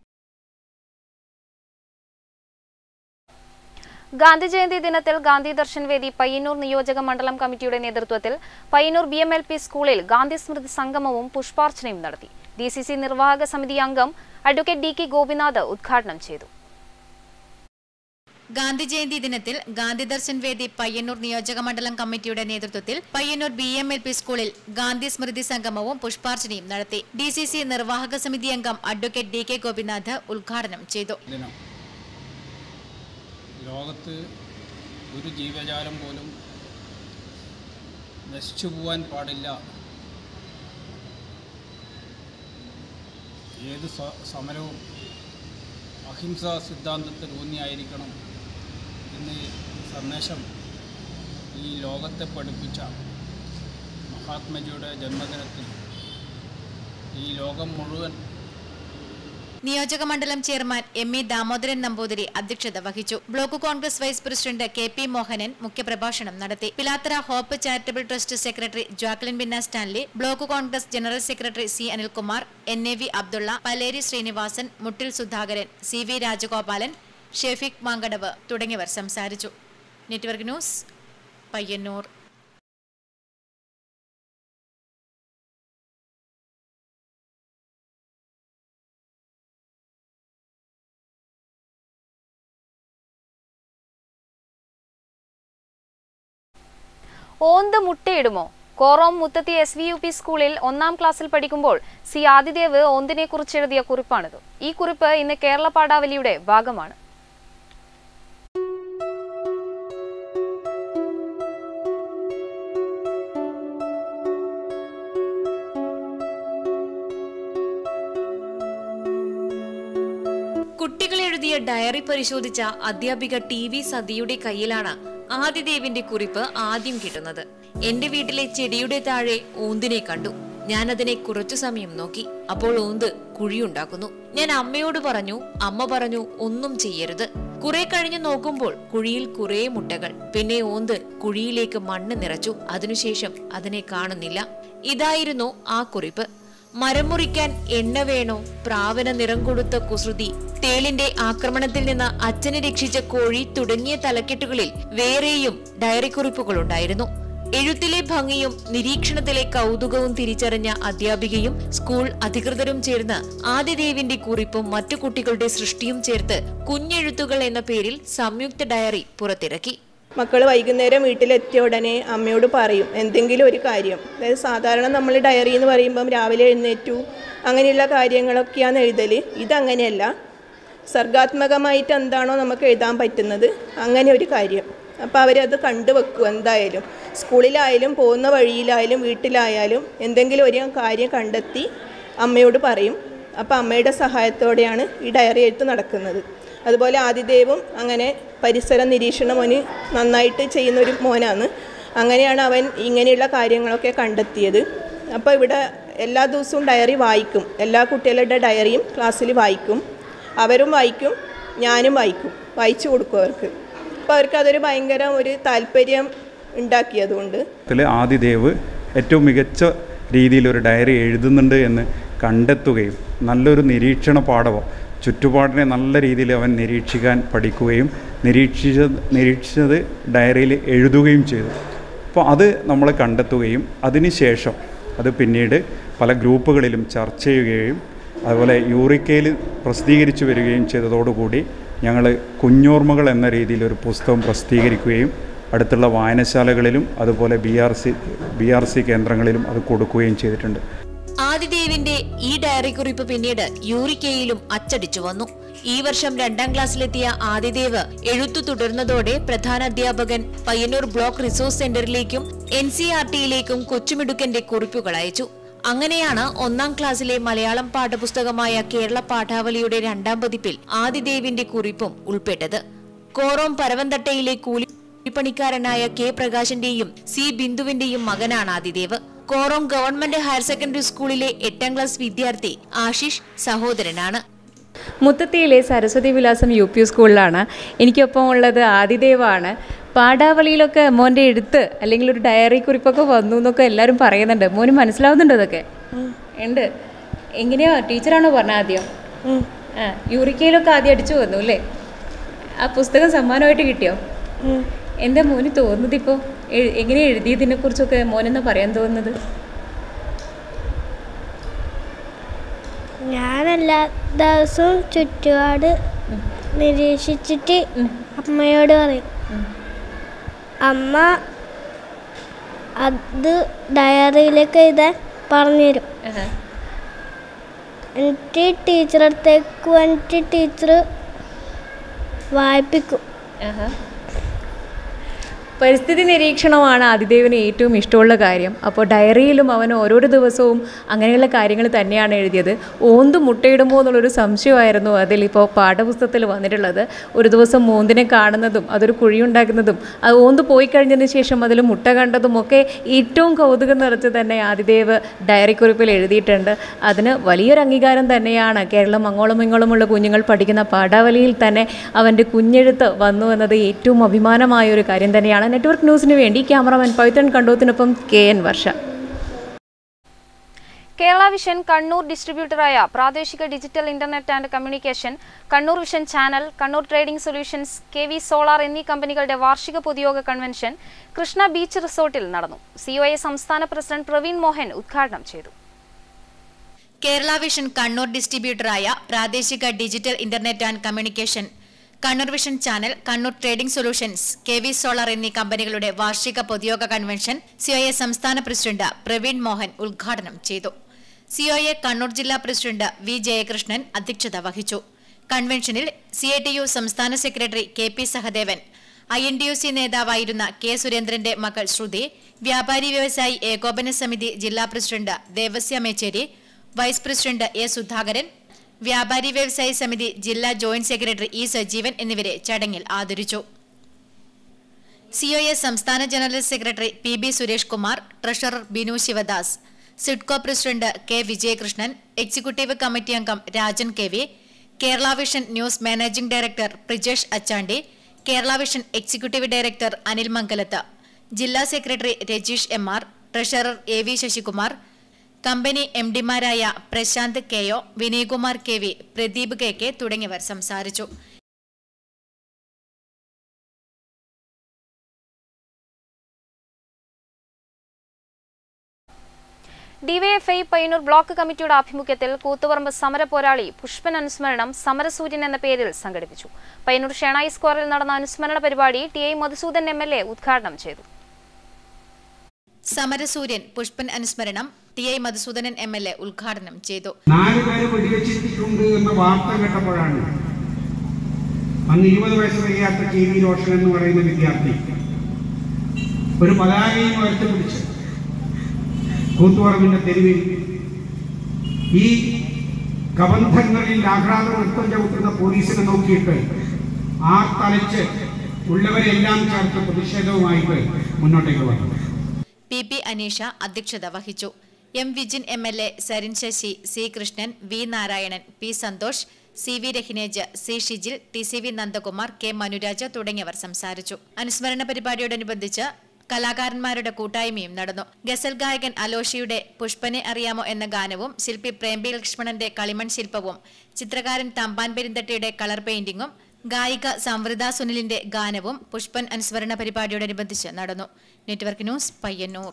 ഗാന്ധി ജയന്തി ദിനത്തിൽ ഗാന്ധി ദർശൻ വേദി പയ്യന്നൂർ നിയോജക മണ്ഡലം കമ്മിറ്റിയുടെ നേതൃത്വത്തിൽ Payyanur B M L P സ്കൂളിൽ ഗാന്ധി സ്മൃതി സംഗമവും പുഷ്പാർച്ചനയും നടത്തി ഡി സി സി നിർവാഹക സമിതി അംഗം അഡ്വക്കേറ്റ് ഡി കെ ഗോപിനാഥ് ഉദ്ഘാടനം ചെയ്തു ഗാന്ധി ജയന്തി ദിനത്തിൽ ഗാന്ധി ദർശൻ വേദി പയ്യന്നൂർ നിയോജക മണ്ഡലം കമ്മിറ്റിയുടെ നേതൃത്വത്തിൽ Payyanur B M L P സ്കൂളിൽ ഗാന്ധി സ്മൃതി സംഗമവും പുഷ്പാർച്ചനയും നടത്തി ഡി സി സി നിർവാഹക സമിതി അംഗം അഡ്വക്കേറ്റ് ഡി കെ ഗോപിനാഥ് ഉദ്ഘാടനം ചെയ്തു ദിനം ലോകത്ത് ഒരു ജീവജാലം പോലും നശിച്ചു പോവാൻ പാടില്ല ഏത് സ- സമരവും അഹിംസാ സിദ്ധാന്തത്തിൽ ഊന്നിയായിരിക്കണം എന്ന് സന്ദേശം ഈ ലോകത്തെ പഠിപ്പിച്ച മഹാത്മജിയുടെ ജന്മദിനത്തിൽ ഈ ലോകം മുഴുവൻ നിയോജക മണ്ഡലം chairman M E Damodaran Namboothiri അധ്യക്ഷത വഹിച്ചു block Congress vice president K P Mohanan മുഖ്യപ്രഭാഷണം നടത്തി Pilathara hope charitable trust secretary Jacqueline Binna Stanley block Congress general secretary C Anilkumar N A V Abdulla Paleri Srinivasan Muttil Sudhakaran C V Rajagopalan Shefeeq Mankadavu തുടങ്ങിയവർ സംസാരിച്ചു നെറ്റ്വർക്ക് ന്യൂസ് പയ്യന്നൂർ ഓന്ത് മുട്ടയിടുമോ Korom Muthathi S V U P സ്കൂളിൽ ഒന്നാം ക്ലാസ്സിൽ പഠിക്കുമ്പോൾ സി ആദിദേവ് ഓന്തിനെ കുറിച്ച് എഴുതിയ കുറിപ്പാണിത് ഈ കുറിപ്പ് ഇന്ന് കേരള പാഠാവലിയുടെ ഭാഗമാണ് കുട്ടികൾ എഴുതിയ ഡയറി പരിശോധിച്ച അധ്യാപിക ടി വി സതിയുടെ കയ്യിലാണ് ആദിദേവിന്റെ കുറിപ്പ് ആദ്യം കിട്ടുന്നത് എന്റെ വീട്ടിലെ ചെടിയുടെ താഴെ ഊന്തിനെ കണ്ടു ഞാൻ അതിനെ കുറച്ചു സമയം നോക്കി അപ്പോൾ ഊന്ത് കുഴിയുണ്ടാക്കുന്നു ഞാൻ അമ്മയോട് പറഞ്ഞു അമ്മ പറഞ്ഞു ഒന്നും ചെയ്യരുത് കുറെ കഴിഞ്ഞ് നോക്കുമ്പോൾ കുഴിയിൽ കുറെ മുട്ടകൾ പിന്നെ ഓന്ത് കുഴിയിലേക്ക് മണ്ണ് നിറച്ചു അതിനുശേഷം അതിനെ കാണുന്നില്ല ഇതായിരുന്നു ആ കുറിപ്പ് മരം മുറിക്കാൻ എണ്ണ വേണോ പ്രാവന നിറം കൊടുത്ത കുസൃതി തേളിന്റെ ആക്രമണത്തിൽ നിന്ന് അച്ഛനെ രക്ഷിച്ച കോഴി തുടങ്ങിയ തലക്കെട്ടുകളിൽ വേറെയും ഡയറി കുറിപ്പുകളുണ്ടായിരുന്നു എഴുത്തിലെ ഭംഗിയും നിരീക്ഷണത്തിലെ കൗതുകവും തിരിച്ചറിഞ്ഞ അധ്യാപികയും സ്കൂൾ അധികൃതരും ചേർന്ന് ആദിദേവിന്റെ കുറിപ്പും മറ്റു കുട്ടികളുടെ സൃഷ്ടിയും ചേർത്ത് കുഞ്ഞെഴുത്തുകൾ എന്ന പേരിൽ സംയുക്ത ഡയറി പുറത്തിറക്കി മക്കൾ വൈകുന്നേരം വീട്ടിലെത്തിയ ഉടനെ അമ്മയോട് പറയും എന്തെങ്കിലും ഒരു കാര്യം അതായത് സാധാരണ നമ്മൾ ഡയറി എന്ന് പറയുമ്പം രാവിലെ എഴുന്നേറ്റു അങ്ങനെയുള്ള കാര്യങ്ങളൊക്കെയാണ് എഴുതൽ ഇതങ്ങനെയല്ല സർഗാത്മകമായിട്ട് എന്താണോ നമുക്ക് എഴുതാൻ പറ്റുന്നത് അങ്ങനെ ഒരു കാര്യം അപ്പോൾ അവരത് കണ്ടുവെക്കും എന്തായാലും സ്കൂളിലായാലും പോകുന്ന വഴിയിലായാലും വീട്ടിലായാലും എന്തെങ്കിലും ഒരു കാര്യം കണ്ടെത്തി അമ്മയോട് പറയും അപ്പോൾ അമ്മയുടെ സഹായത്തോടെയാണ് ഈ ഡയറി എഴുത്ത് നടക്കുന്നത് അതുപോലെ ആദിദേവും അങ്ങനെ പരിസര നിരീക്ഷണം അവന് നന്നായിട്ട് ചെയ്യുന്ന ഒരു മോനാണ് അങ്ങനെയാണ് അവൻ ഇങ്ങനെയുള്ള കാര്യങ്ങളൊക്കെ കണ്ടെത്തിയത് അപ്പോൾ ഇവിടെ എല്ലാ ദിവസവും ഡയറി വായിക്കും എല്ലാ കുട്ടികളുടെ ഡയറിയും ക്ലാസ്സിൽ വായിക്കും അവരും വായിക്കും ഞാനും വായിക്കും വായിച്ചു കൊടുക്കും അവർക്ക് അപ്പോൾ അവർക്ക് അതൊരു ഭയങ്കര ഒരു താല്പര്യം ഉണ്ടാക്കിയതുകൊണ്ട് ത്തില് ആദിദേവ് ഏറ്റവും മികച്ച രീതിയിൽ ഒരു ഡയറി എഴുതുന്നുണ്ട് എന്ന് കണ്ടെത്തുകയും നല്ലൊരു നിരീക്ഷണ പാഠവോ ചുറ്റുപാടിനെ നല്ല രീതിയിൽ അവൻ നിരീക്ഷിക്കാൻ പഠിക്കുകയും നിരീക്ഷിച്ച നിരീക്ഷിച്ചത് ഡയറിയിൽ എഴുതുകയും ചെയ്തു അപ്പോൾ അത് നമ്മൾ കണ്ടെത്തുകയും അതിനുശേഷം അത് പിന്നീട് പല ഗ്രൂപ്പുകളിലും ചർച്ച ചെയ്യുകയും അതുപോലെ യൂറിക്കയിൽ പ്രസിദ്ധീകരിച്ചു വരികയും ചെയ്തതോടുകൂടി ഞങ്ങൾ കുഞ്ഞോർമ്മകൾ എന്ന രീതിയിൽ ഒരു പുസ്തകം പ്രസിദ്ധീകരിക്കുകയും അടുത്തുള്ള വായനശാലകളിലും അതുപോലെ B R C B R C കേന്ദ്രങ്ങളിലും അത് കൊടുക്കുകയും ചെയ്തിട്ടുണ്ട് ആദിദേവിന്റെ ഈ ഡയറി കുറിപ്പ് പിന്നീട് യൂറിക്കയിലും അച്ചടിച്ചു വന്നു ഈ വർഷം രണ്ടാം ക്ലാസ്സിലെത്തിയ ആദിദേവ് എഴുത്തു തുടർന്നതോടെ പ്രധാന അധ്യാപകൻ പയ്യന്നൂർ ബ്ലോക്ക് റിസോഴ്സ് സെന്ററിലേക്കും എൻ സി ആർ ടിയിലേക്കും കൊച്ചുമിടുക്കന്റെ കുറിപ്പുകൾ അയച്ചു അങ്ങനെയാണ് ഒന്നാം ക്ലാസ്സിലെ മലയാളം പാഠപുസ്തകമായ കേരള പാഠാവലിയുടെ രണ്ടാം പതിപ്പിൽ ആദിദേവിന്റെ കുറിപ്പും ഉൾപ്പെട്ടത് കോറോം പരവന്തട്ടയിലെ കൂലിപ്പണിക്കാരനായ കെ പ്രകാശന്റെയും സി ബിന്ദുവിന്റെയും മകനാണ് Adidev Korom government higher secondary സ്കൂളിലെ എട്ടാം ക്ലാസ് വിദ്യാർത്ഥി ആശിഷ് സഹോദരനാണ് മുത്തത്തിയിലെ സരസ്വതി വിലാസം യു പി സ്കൂളിലാണ് എനിക്കൊപ്പം ഉള്ളത് ആദിദേവാണ് പാടാവളിയിലൊക്കെ മോൻ്റെ എഴുത്ത് അല്ലെങ്കിൽ ഒരു ഡയറി കുറിപ്പൊക്കെ വന്നു എന്നൊക്കെ എല്ലാവരും പറയുന്നുണ്ട് മോന് മനസ്സിലാവുന്നുണ്ടോ ഇതൊക്കെ ഉണ്ട് എങ്ങനെയാ ടീച്ചറാണോ പറഞ്ഞ ആദ്യം ആ യൂറിക്കയിലൊക്കെ ആദ്യം അടിച്ചു വന്നു അല്ലേ ആ പുസ്തകം സമ്മാനമായിട്ട് കിട്ടിയോ എന്താ മോന് തോന്നുന്നത് ഇപ്പോൾ എങ്ങനെ എഴുതിയതിനെ കുറിച്ചൊക്കെ മോനെന്നാ പറയാൻ തോന്നുന്നത് ഞാൻ എല്ലാ ദിവസവും ചുറ്റുപാട് നിരീക്ഷിച്ചിട്ട് അമ്മയോട് പറയും അമ്മ അത് ഡയറിയിലേക്ക് എഴുതാൻ പറഞ്ഞുതരും എന്നിട്ട് ടീച്ചറെ അടുത്തേക്ക് വന്നിട്ട് ടീച്ചർ വായിപ്പിക്കും പരിസ്ഥിതി നിരീക്ഷണമാണ് ആദിദേവിന് ഏറ്റവും ഇഷ്ടമുള്ള കാര്യം അപ്പോൾ ഡയറിയിലും അവൻ ഓരോരോ ദിവസവും അങ്ങനെയുള്ള കാര്യങ്ങൾ തന്നെയാണ് എഴുതിയത് ഓന്ത് മുട്ടയിടുമോ എന്നുള്ളൊരു സംശയമായിരുന്നു അതിൽ ഇപ്പോൾ പാഠപുസ്തകത്തിൽ വന്നിട്ടുള്ളത് ഒരു ദിവസം മോന്തിനെ കാണുന്നതും അതൊരു കുഴിയുണ്ടാക്കുന്നതും അത് ഓന്ത് പോയി കഴിഞ്ഞതിന് ശേഷം അതിൽ മുട്ട കണ്ടതും ഒക്കെ ഏറ്റവും കൗതുകം നിറച്ച് തന്നെ ആദിദേവ് ഡയറി കുറിപ്പിൽ എഴുതിയിട്ടുണ്ട് അതിന് വലിയൊരു അംഗീകാരം തന്നെയാണ് കേരളം അങ്ങോളം ഇങ്ങോളമുള്ള കുഞ്ഞുങ്ങൾ പഠിക്കുന്ന പാഠാവലിയിൽ തന്നെ അവൻ്റെ കുഞ്ഞെഴുത്ത് വന്നു എന്നത് ഏറ്റവും അഭിമാനമായ ഒരു കാര്യം തന്നെയാണ് നെറ്റ്വർക്ക് ന്യൂസിന് വേണ്ടി ക്യാമറമാൻ പൈത്തൺ കണ്ടോത്തിനൊപ്പം K N Varsha Kerala vision Kannur ഡിസ്ട്രിബ്യൂട്ടറായ പ്രാദേശിക digital internet and communication Kannur vision channel Kannur trading solutions K V solar എന്നീ കമ്പനികളുടെ വാർഷിക പൊതുയോഗ കൺവെൻഷൻ കൃഷ്ണ ബീച്ച് റിസോർട്ടിൽ നടന്നു സിഒഎ സംസ്ഥാന പ്രസിഡന്റ് പ്രവീൺ മോഹൻ ഉദ്ഘാടനം ചെയ്തു കേരള വിഷൻ കണ്ണൂർ ഡിസ്ട്രിബ്യൂട്ടറായ പ്രാദേശിക digital internet and communication Kannur vision channel Kannur trading solutions K V solar എന്നീ കമ്പനികളുടെ വാർഷിക പൊതുയോഗ കൺവെൻഷൻ സിഒഎ സംസ്ഥാന പ്രസിഡന്റ് പ്രവീൺ മോഹൻ ഉദ്ഘാടനം ചെയ്തു സിഒഎ കണ്ണൂർ ജില്ലാ പ്രസിഡന്റ് വി ജയകൃഷ്ണൻ അധ്യക്ഷത വഹിച്ചു കൺവെൻഷനിൽ സി ഐ ടി യു സംസ്ഥാന secretary K P Sahadevan I N D U C നേതാവായിരുന്ന കെ സുരേന്ദ്രന്റെ മകൾ ശ്രുതി വ്യാപാരി വ്യവസായി ഏകോപന സമിതി ജില്ലാ president Devasya Mecheri vice president A Sudhakaran വ്യാപാരി വ്യവസായി സമിതി ജില്ലാ ജോയിന്റ് സെക്രട്ടറി ഇ സജീവൻ എന്നിവരെ ചടങ്ങിൽ ആദരിച്ചു സിഒഎ സംസ്ഥാന general secretary P B Suresh Kumar treasurer Binu Sivadas SIDCO president K Vijayakrishnan executive committee അംഗം Rajan K V Kerala vision news managing director Prijesh Achandi Kerala vision executive director Anil Mangalath ജില്ലാ secretary Rajeesh M R treasurer A V Sasikumar company M ഡിമാരായ Prasanth K O Vinayakumar K V Pradeep K K തുടങ്ങിയവർ സംസാരിച്ചു ഡിവൈഎഫ്ഐ പയ്യന്നൂർ ബ്ലോക്ക് കമ്മിറ്റിയുടെ ആഭിമുഖ്യത്തിൽ കൂത്തുപറമ്പ് സമര പോരാളി പുഷ്പൻ അനുസ്മരണം സമരസൂര്യൻ എന്ന പേരിൽ സംഘടിപ്പിച്ചു പയ്യന്നൂർ ഷെണായി സ്ക്വയറിൽ നടന്ന അനുസ്മരണ പരിപാടി T I Madhusoodan M L A ഉദ്ഘാടനം ചെയ്തു സമരസൂര്യൻ പുഷ്പൻ അനുസ്മരണം T I Madhusoodanan M L A ഉദ്ഘാടനം ചെയ്തു നാല് പേര് വെടിവെച്ചിട്ടുണ്ട് എന്ന വാർത്ത കേട്ടപ്പോഴാണ് അന്ന് ഇരുപത് വയസ്സ് തികയാത്ത കെ വി റോഷൻ എന്ന് പറയുന്ന വിദ്യാർത്ഥി ഒരു പതാകയും ഉയർത്തിപ്പിടിച്ച് കൂത്തുപറമ്പിന്റെ തെരുവിൽ ഈ കബന്ധങ്ങളിൽ ആഹ്ലാദ നൃത്തം ചവിട്ടുന്ന പോലീസിനെ നോക്കിയിട്ട് ആ തലച്ച് ഉള്ളവരെല്ലാം ചേർത്ത് പ്രതിഷേധവുമായിട്ട് മുന്നോട്ടേക്ക് വന്നു പി പി അനീഷ അധ്യക്ഷത വഹിച്ചു M Vijin M L A Sarin Sasi C Krishnan V Narayanan P Santhosh C V Rahinej C Shijil T C V Nandakumar K Manuraj തുടങ്ങിയവർ സംസാരിച്ചു അനുസ്മരണ പരിപാടിയോടനുബന്ധിച്ച് കലാകാരന്മാരുടെ കൂട്ടായ്മയും നടന്നു ഗസൽ ഗായകൻ അലോഷിയുടെ പുഷ്പനെ അറിയാമോ എന്ന ഗാനവും ശില്പി പ്രേംബി ലക്ഷ്മണന്റെ കളിമൺ ശില്പവും ചിത്രകാരൻ തമ്പാൻ പെരിന്തട്ടയുടെ കളർ പെയിന്റിംഗും ഗായിക സംവൃത സുനിലിന്റെ ഗാനവും പുഷ്പൻ അനുസ്മരണ പരിപാടിയോടനുബന്ധിച്ച് നടന്നു നെറ്റ്വർക്ക് ന്യൂസ് പയ്യന്നൂർ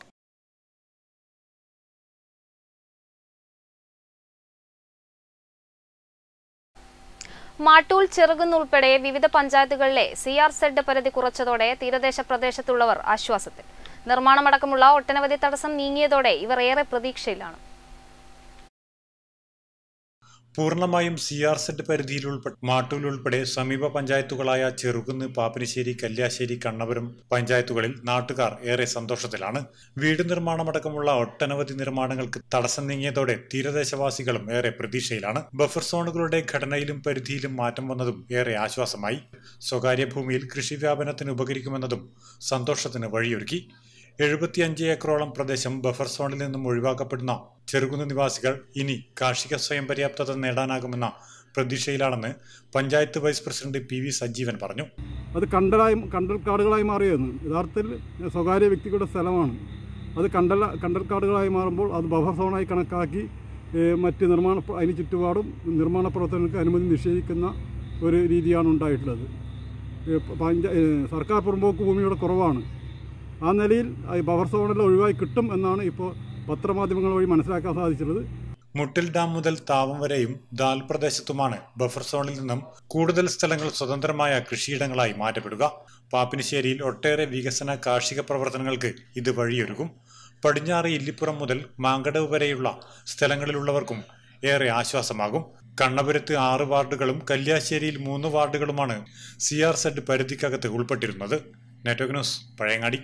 മാട്ടൂൽ ചെറുകുന്ന് ഉൾപ്പെടെ വിവിധ പഞ്ചായത്തുകളിലെ സി ആർ സെഡ് പരിധി കുറച്ചതോടെ തീരദേശ പ്രദേശത്തുള്ളവർ ആശ്വാസത്തിൽ നിർമ്മാണമടക്കമുള്ള ഒട്ടനവധി തടസ്സം നീങ്ങിയതോടെ ഇവർ ഏറെ പ്രതീക്ഷയിലാണ് പൂർണ്ണമായും സി ആർ സെഡ് പരിധിയിൽ ഉൾപ്പെട്ട മാട്ടൂൽ ഉൾപ്പെടെ സമീപ പഞ്ചായത്തുകളായ ചെറുകുന്ന് പാപ്പിനിശ്ശേരി കല്യാശ്ശേരി കണ്ണപുരം പഞ്ചായത്തുകളിൽ നാട്ടുകാർ ഏറെ സന്തോഷത്തിലാണ് വീട് നിർമ്മാണമടക്കമുള്ള ഒട്ടനവധി നിർമ്മാണങ്ങൾക്ക് തടസ്സം നീങ്ങിയതോടെ തീരദേശവാസികളും ഏറെ പ്രതീക്ഷയിലാണ് ബഫർ സോണുകളുടെ ഘടനയിലും പരിധിയിലും മാറ്റം വന്നതും ഏറെ ആശ്വാസമായി സ്വകാര്യ ഭൂമിയിൽ കൃഷി വ്യാപനത്തിന് ഉപകരിക്കുമെന്നതും സന്തോഷത്തിന് വഴിയൊരുക്കി എഴുപത്തിയഞ്ച് ഏക്കറോളം പ്രദേശം ബഫർ സോണിൽ നിന്നും ഒഴിവാക്കപ്പെടുന്ന ചെറുകുന്ന് നിവാസികൾ ഇനി കാർഷിക സ്വയം പര്യാപ്തത നേടാനാകുമെന്ന പ്രതീക്ഷയിലാണെന്ന് panchayat vice president P V Sajeevan പറഞ്ഞു അത് കണ്ടലായി കണ്ടൽക്കാടുകളായി മാറിയെന്ന് യഥാർത്ഥത്തിൽ സ്വകാര്യ വ്യക്തികളുടെ സ്ഥലമാണ് അത് കണ്ടല കണ്ടൽക്കാടുകളായി മാറുമ്പോൾ അത് ബഫർ സോണായി കണക്കാക്കി ഏഹ്, മറ്റ് നിർമ്മാണ പ്ര- അതിന് ചുറ്റുപാടും നിർമ്മാണ പ്രവർത്തനങ്ങൾക്ക് അനുമതി നിഷേധിക്കുന്ന ഒരു രീതിയാണ് ഉണ്ടായിട്ടുള്ളത് ഏഹ്, പഞ്ച ഏഹ്, സർക്കാർ പുറമ്പോക്ക് ഭൂമിയുടെ കുറവാണ് ആ നിലയിൽ ഈ ബഫർ സോണിൽ ഒഴിവായി കിട്ടും എന്നാണ് ഇപ്പോൾ പത്രമാധ്യമങ്ങൾ വഴി മനസ്സിലാക്കാൻ സാധിച്ചിട്ടുള്ളത് മുട്ടിൽ ഡാം മുതൽ താവം വരെയും ദാൽ പ്രദേശത്തുമാണ് ബഫർ സോണിൽ നിന്നും കൂടുതൽ സ്ഥലങ്ങൾ സ്വതന്ത്രമായ കൃഷിയിടങ്ങളായി മാറ്റപ്പെടുക പാപ്പിനിശ്ശേരിയിൽ ഒട്ടേറെ വികസന കാർഷിക പ്രവർത്തനങ്ങൾക്ക് ഇത് വഴിയൊരുക്കും പടിഞ്ഞാറ് ഇല്ലിപ്പുറം മുതൽ മാങ്കടവ് വരെയുള്ള സ്ഥലങ്ങളിലുള്ളവർക്കും ഏറെ ആശ്വാസമാകും കണ്ണപുരത്ത് ആറ് വാർഡുകളും കല്യാശ്ശേരിയിൽ മൂന്ന് വാർഡുകളുമാണ് സി ആർ സെഡ് പരിധിക്കകത്ത് ഉൾപ്പെട്ടിരുന്നത് നെറ്റ്വർക്ക് ന്യൂസ് പഴയങ്ങാടി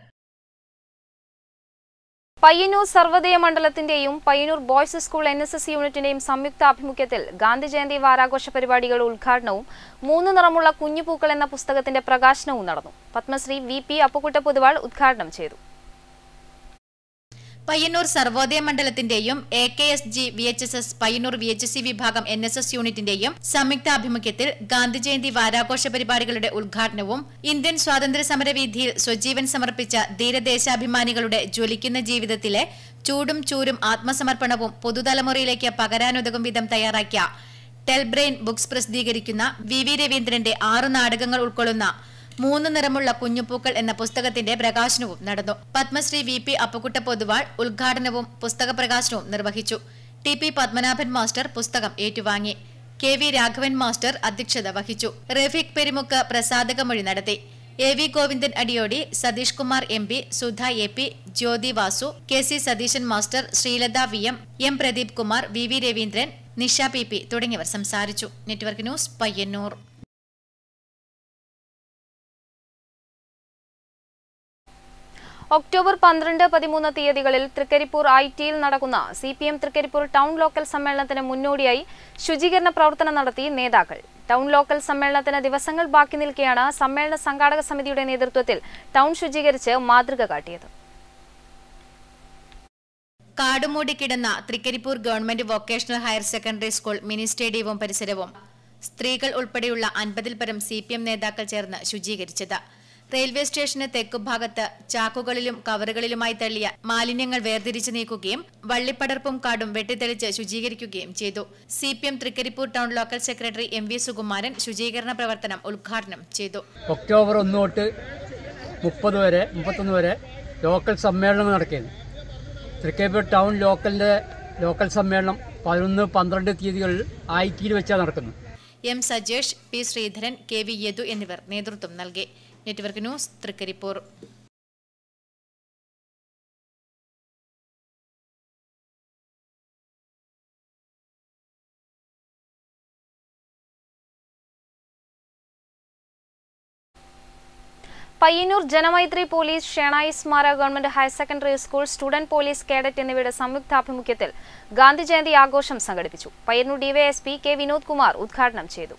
പയ്യന്നൂർ സർവ്വോദയ മണ്ഡലത്തിന്റെയും Payyanur boys school N S S യൂണിറ്റിന്റെയും സംയുക്ത ആഭിമുഖ്യത്തിൽ ഗാന്ധി ജയന്തി വാരാഘോഷ പരിപാടികളുടെ ഉദ്ഘാടനവും മൂന്ന് നിറമുള്ള കുഞ്ഞുപൂക്കൾ എന്ന പുസ്തകത്തിന്റെ പ്രകാശനവും നടന്നു പത്മശ്രീ വി പി അപ്പുക്കുട്ട പൊതുവാൾ ഉദ്ഘാടനം ചെയ്തു പയ്യന്നൂർ സർവോദയ മണ്ഡലത്തിന്റെയും A K S G V H S S Payyanur V H C വിഭാഗം എൻ എസ് എസ് യൂണിറ്റിന്റെയും സംയുക്താഭിമുഖ്യത്തിൽ ഗാന്ധി ജയന്തി വാരാഘോഷ പരിപാടികളുടെ ഉദ്ഘാടനവും ഇന്ത്യൻ സ്വാതന്ത്ര്യ സമരവീഥിയിൽ സ്വജീവൻ സമർപ്പിച്ച ധീരദേശാഭിമാനികളുടെ ജ്വലിക്കുന്ന ജീവിതത്തിലെ ചൂടും ചൂരും ആത്മസമർപ്പണവും പുതുതലമുറയിലേക്ക് പകരാനുതകും വിധം തയ്യാറാക്കിയ ടെൽബ്രെയിൻ ബുക്സ് പ്രസിദ്ധീകരിക്കുന്ന വി വി രവീന്ദ്രന്റെ ആറ് നാടകങ്ങൾ ഉൾക്കൊള്ളുന്ന മൂന്ന് നിറമുള്ള കുഞ്ഞുപൂക്കൾ എന്ന പുസ്തകത്തിന്റെ പ്രകാശനവും നടന്നു പത്മശ്രീ വി പി അപ്പക്കുട്ട പൊതുവാൾ ഉദ്ഘാടനവും പുസ്തക പ്രകാശനവും നിർവഹിച്ചു ടി പി പത്മനാഭൻ മാസ്റ്റർ പുസ്തകം ഏറ്റുവാങ്ങി കെ വി രാഘവൻ മാസ്റ്റർ അധ്യക്ഷത വഹിച്ചു റഫീഖ് പെരുമുക്ക് പ്രസാദകമൊഴി നടത്തി A V Govindan Adiyodi Satheesh Kumar M P Sudha A P Jyothi Vasu K C Satheesan master Sreelatha V M M Pradeep Kumar V V Raveendran Nisha P P തുടങ്ങിയവർ സംസാരിച്ചു നെറ്റ്വർക്ക് ന്യൂസ് പയ്യന്നൂർ ഒക്ടോബർ പന്ത്രണ്ട് പതിമൂന്ന് തീയതികളിൽ തൃക്കരിപ്പൂർ ഐ ടിയിൽ നടക്കുന്ന C P M Trikaripur town local സമ്മേളനത്തിന് മുന്നോടിയായി ശുചീകരണ പ്രവർത്തനം നടത്തി നേതാക്കൾ ടൗൺ ലോക്കൽ സമ്മേളനത്തിന് ദിവസങ്ങൾ ബാക്കി നിൽക്കെയാണ് സമ്മേളന സംഘാടക സമിതിയുടെ നേതൃത്വത്തിൽ ടൗൺ ശുചീകരിച്ച് മാതൃക കാട്ടിയത് കാടുമൂടി കിടന്ന Trikaripur government vocational higher secondary school mini സ്റ്റേഡിയവും പരിസരവും സ്ത്രീകൾ ഉൾപ്പെടെയുള്ള അൻപതിൽ പരം സി പി എം നേതാക്കൾ ചേർന്ന് ശുചീകരിച്ചത് റെയിൽവേ സ്റ്റേഷന് തെക്കുഭാഗത്ത് ചാക്കുകളിലും കവറുകളിലുമായി തള്ളിയ മാലിന്യങ്ങൾ വേർതിരിച്ചു നീക്കുകയും വള്ളിപ്പടർപ്പും കാടും വെട്ടിത്തെളിച്ച് ശുചീകരിക്കുകയും ചെയ്തു C P M Trikaripur town local secretary M V Sukumaran ശുചീകരണ പ്രവർത്തനം ഉദ്ഘാടനം ചെയ്തു ഒക്ടോബർ ഒന്ന് തൊട്ട് മുപ്പത് വരെ മുപ്പത്തൊന്ന് വരെ ലോക്കൽ സമ്മേളനം നടക്കുകയാണ് തൃക്കേപ്പൂർ ടൗൺ ലോക്കലിൻ്റെ ലോക്കൽ സമ്മേളനം പതിനൊന്ന് പന്ത്രണ്ട് തീയതികളിൽ ആയിറ്റിയിൽ വെച്ചാണ് നടക്കുന്നത് M Sajesh P Sreedharan K V Yadu എന്നിവർ നേതൃത്വം നൽകി network news Trikaripur Payyanur Janamaithri police Shenoy സ്മാരക government higher secondary school student police cadet എന്നിവയുടെ സംയുക്താഭിമുഖ്യത്തിൽ ഗാന്ധി ജയന്തി ആഘോഷം സംഘടിപ്പിച്ചു പയ്യന്നൂർ ഡിവൈഎസ്പി കെ വിനോദ് കുമാർ ഉദ്ഘാടനം ചെയ്തു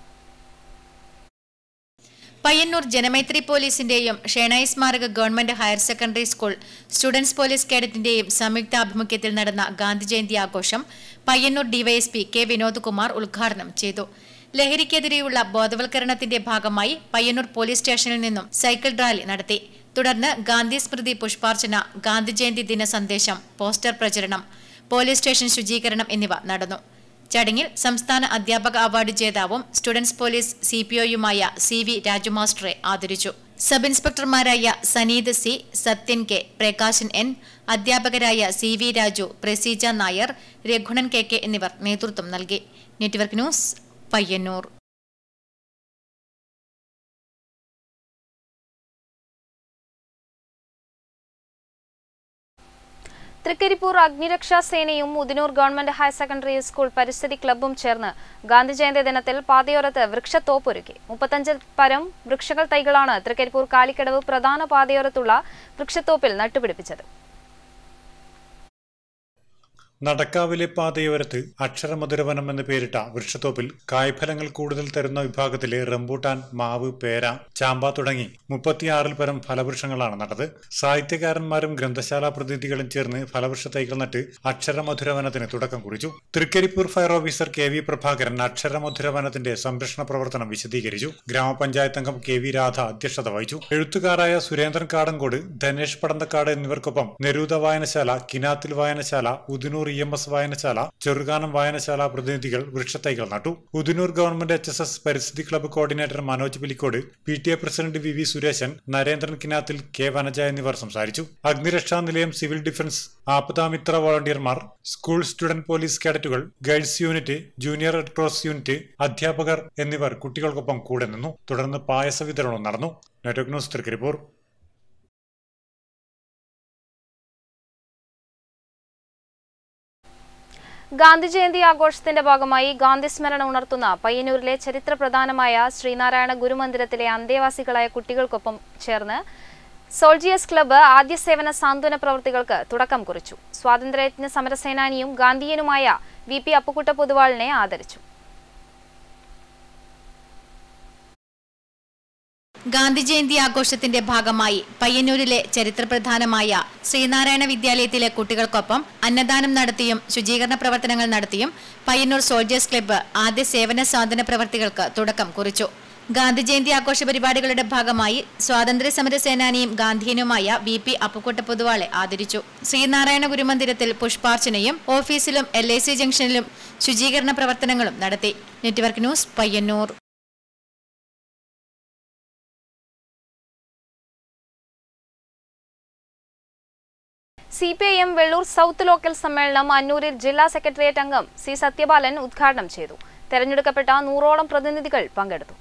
പയ്യന്നൂർ ജനമൈത്രി പോലീസിന്റെയും ഷേണായി സ്മാരക government higher secondary school students police കേഡറ്റിന്റെയും സംയുക്ത ആഭിമുഖ്യത്തിൽ നടന്ന ഗാന്ധി ജയന്തി ആഘോഷം പയ്യന്നൂർ ഡിവൈഎസ്പി കെ വിനോദ് കുമാർ ഉദ്ഘാടനം ചെയ്തു ലഹരിക്കെതിരെയുള്ള ബോധവൽക്കരണത്തിന്റെ ഭാഗമായി പയ്യന്നൂർ പോലീസ് സ്റ്റേഷനിൽ നിന്നും സൈക്കിൾ റാലി നടത്തി തുടർന്ന് ഗാന്ധി സ്മൃതി പുഷ്പാർച്ചന ഗാന്ധി ജയന്തി ദിന സന്ദേശം പോസ്റ്റർ പ്രചരണം പോലീസ് സ്റ്റേഷൻ ശുചീകരണം എന്നിവ നടന്നു ചടങ്ങിൽ സംസ്ഥാന അധ്യാപക അവാർഡ് ജേതാവും സ്റ്റുഡൻസ് പോലീസ് സി പി ഒയുമായ സി വി രാജുമാസ്റ്ററെ ആദരിച്ചു സബ് ഇൻസ്പെക്ടർമാരായ Saneed C Sathyan K Prakashan N അധ്യാപകരായ C V Raju Praseeja Nair Raghunan K K എന്നിവർ നേതൃത്വം നൽകി നെറ്റ്വർക്ക് ന്യൂസ് പയ്യന്നൂർ തൃക്കരിപ്പൂർ അഗ്നിരക്ഷാ സേനയും Muthinur government higher secondary school പരിസ്ഥിതി ക്ലബ്ബും ചേർന്ന് ഗാന്ധി ജയന്തി ദിനത്തിൽ പാതയോരത്ത് വൃക്ഷത്തോപ്പൊരുക്കി മുപ്പത്തഞ്ച് പരം വൃക്ഷങ്ങൾ തൈകളാണ് തൃക്കരിപ്പൂർ കാലിക്കടവ് പ്രധാന പാതയോരത്തുള്ള വൃക്ഷത്തോപ്പിൽ നട്ടുപിടിപ്പിച്ചത് നടക്കാവിലെ പാതയോരത്ത് അക്ഷരമധുരവനം എന്ന് പേരിട്ട വൃക്ഷത്തോപ്പിൽ കായ്ഫലങ്ങൾ കൂടുതൽ തരുന്ന വിഭാഗത്തിലെ റംബൂട്ടാൻ മാവ് പേര ചാമ്പ തുടങ്ങി മുപ്പത്തിയാറിൽ പരം ഫലവൃക്ഷങ്ങളാണ് നട്ടത് സാഹിത്യകാരന്മാരും ഗ്രന്ഥശാല പ്രതിനിധികളും ചേർന്ന് ഫലവൃക്ഷ തൈകൾ നട്ട് അക്ഷരമധുരവനത്തിന് തുടക്കം കുറിച്ചു Trikaripur fire officer K V Prabhakaran അക്ഷരമധുരവനത്തിന്റെ സംരക്ഷണ പ്രവർത്തനം വിശദീകരിച്ചു ഗ്രാമപഞ്ചായത്ത് അംഗം കെ വി രാധ അധ്യക്ഷത വഹിച്ചു എഴുത്തുകാരായ സുരേന്ദ്രൻ കാടങ്കോട് ധനേഷ് പടന്തക്കാട് എന്നിവർക്കൊപ്പം നെരൂത വായനശാല കിനാത്തിൽ വായനശാല ഉദിനൂർ ഇ എം എസ് വായനശാല ചെറുകാനം വായനശാല പ്രതിനിധികൾ വൃക്ഷത്തൈകൾ നട്ടു Udinur government H S S പരിസ്ഥിതി club coordinator Manoj Pilicode P T A president V V Sureshan Narendran Kinathil K Vanaja എന്നിവർ സംസാരിച്ചു അഗ്നിരക്ഷാ നിലയം സിവിൽ ഡിഫൻസ് ആപദാമിത്ര വോളണ്ടിയർമാർ സ്കൂൾ സ്റ്റുഡന്റ് പോലീസ് കേഡറ്റുകൾ guides unit junior red cross unit അധ്യാപകർ എന്നിവർ കുട്ടികൾക്കൊപ്പം കൂടെ നിന്നു തുടർന്ന് പായസ വിതരണവും നടന്നു നെറ്റ്വർക്ക് ന്യൂസ് തൃക്കരിപ്പൂർ ഗാന്ധി ജയന്തി ആഘോഷത്തിന്റെ ഭാഗമായി ഗാന്ധി സ്മരണ ഉണർത്തുന്ന പയ്യന്നൂരിലെ ചരിത്ര പ്രധാനമായ ശ്രീനാരായണ ഗുരുമന്ദിരത്തിലെ അന്തേവാസികളായ കുട്ടികൾക്കൊപ്പം ചേർന്ന് സോൾജിയസ് ക്ലബ്ബ് ആദ്യ സേവന സാന്ത്വന പ്രവൃത്തികൾക്ക് തുടക്കം കുറിച്ചു സ്വാതന്ത്ര്യയജ്ഞ സമരസേനാനിയും ഗാന്ധിയനുമായ വി പി അപ്പുക്കുട്ട പൊതുവാളിനെ ആദരിച്ചു ഗാന്ധി ജയന്തി ആഘോഷത്തിന്റെ ഭാഗമായി പയ്യന്നൂരിലെ ചരിത്രപ്രധാനമായ ശ്രീനാരായണ വിദ്യാലയത്തിലെ കുട്ടികൾക്കൊപ്പം അന്നദാനം നടത്തിയും ശുചീകരണ പ്രവർത്തനങ്ങൾ നടത്തിയും പയ്യന്നൂർ സോൾജേഴ്സ് ക്ലബ്ബ് ആദ്യ സേവന സാധന പ്രവർത്തികൾക്ക് തുടക്കം കുറിച്ചു ഗാന്ധി ജയന്തി ആഘോഷ പരിപാടികളുടെ ഭാഗമായി സ്വാതന്ത്ര്യ സമര സേനാനിയും ഗാന്ധിയനുമായ വി പി അപ്പുക്കുട്ട പൊതുവാളെ ആദരിച്ചു ശ്രീനാരായണ ഗുരുമന്ദിരത്തിൽ പുഷ്പാർച്ചനയും ഓഫീസിലും എൽ ഐ സി ജംഗ്ഷനിലും ശുചീകരണ പ്രവർത്തനങ്ങളും നടത്തി network news Payyanur C P I M Vellur south local സമ്മേളനം അന്നൂരിൽ ജില്ലാ സെക്രട്ടേറിയറ്റ് അംഗം സി സത്യപാലൻ ഉദ്ഘാടനം ചെയ്തു തെരഞ്ഞെടുക്കപ്പെട്ട നൂറോളം പ്രതിനിധികൾ പങ്കെടുത്തു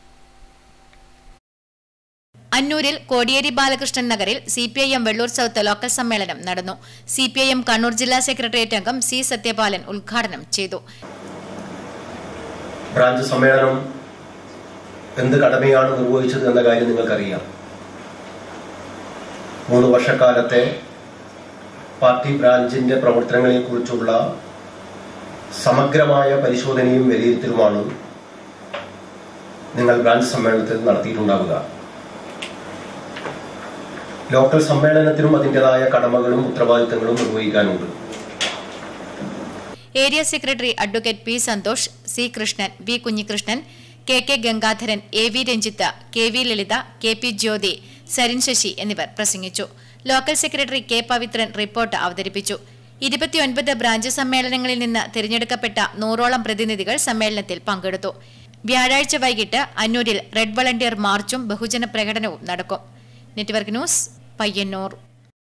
അന്നൂരിൽ കോടിയേരി ബാലകൃഷ്ണൻ നഗറിൽ C P I M Vellur south local സമ്മേളനം നടന്നു C P I M Kannur ജില്ലാ സെക്രട്ടേറിയറ്റ് അംഗം സി സത്യപാലൻ ഉദ്ഘാടനം ചെയ്തു ബ്രാഞ്ച് സമ്മേളനം എന്ത് കടമയാണ് നിർവഹിച്ചത് എന്ന കാര്യം നിങ്ങൾക്കറിയാം മൂന്ന് വർഷക്കാലത്തെ പാർട്ടി ബ്രാഞ്ചിന്റെ പ്രവർത്തനങ്ങളെക്കുറിച്ചുള്ള സമഗ്രമായ പരിശോധനയും വിലയിരുത്തലുമാണ് നിങ്ങൾ ബ്രാഞ്ച് സമ്മേളനത്തിൽ നടത്തിയിട്ടുണ്ടാവുക ലോക്കൽ സമ്മേളനത്തിനും അതിൻ്റെതായ കടമകളും ഉത്തരവാദിത്തങ്ങളും നിർവഹിക്കാനുണ്ട് area secretary advocate P Santhosh C Krishnan V Kunhikrishnan K K Gangadharan A V Ranjith K V Lalitha K P Jyothi Sarin Sasi എന്നിവർ പ്രസംഗിച്ചു local secretary K Pavithran report അവതരിപ്പിച്ചു ഇരുപത്തിയൊൻപത് ബ്രാഞ്ച് സമ്മേളനങ്ങളിൽ നിന്ന് തിരഞ്ഞെടുക്കപ്പെട്ട നൂറോളം പ്രതിനിധികൾ സമ്മേളനത്തിൽ പങ്കെടുത്തു വ്യാഴാഴ്ച വൈകിട്ട് അന്നൂരിൽ റെഡ് വളണ്ടിയർ മാർച്ചും ബഹുജന പ്രകടനവും നടക്കും network news Payyanur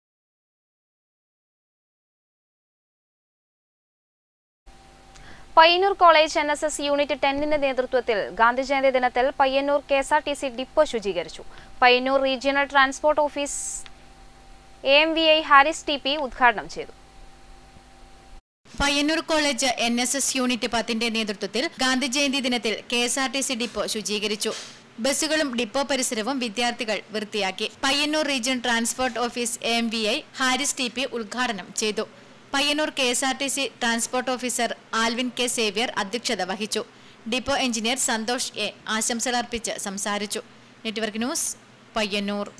Payyanur college N S S unit ടെന്നിന്റെ നേതൃത്വത്തിൽ ഗാന്ധി ജയന്തി ദിനത്തിൽ Payyanur K S R T C depot ശുചീകരിച്ചു Payyanur regional transport office A M V I Haris T P ഉദ്ഘാടനം ചെയ്തു Payyanur college N S S unit പത്തിന്റെ നേതൃത്വത്തിൽ ഗാന്ധി ജയന്തി ദിനത്തിൽ K S R T C depot ശുചീകരിച്ചു ബസ്സുകളും ഡിപ്പോ പരിസരവും വിദ്യാർത്ഥികൾ വൃത്തിയാക്കി Payyanur region transport office M V I Haris T P ഉദ്ഘാടനം ചെയ്തു Payyanur K S R T C transport officer Alvin K Xavier അധ്യക്ഷത വഹിച്ചു ഡിപ്പോ എഞ്ചിനീയർ സന്തോഷ് എ ആശംസകൾ അർപ്പിച്ച് സംസാരിച്ചു network news Payyanur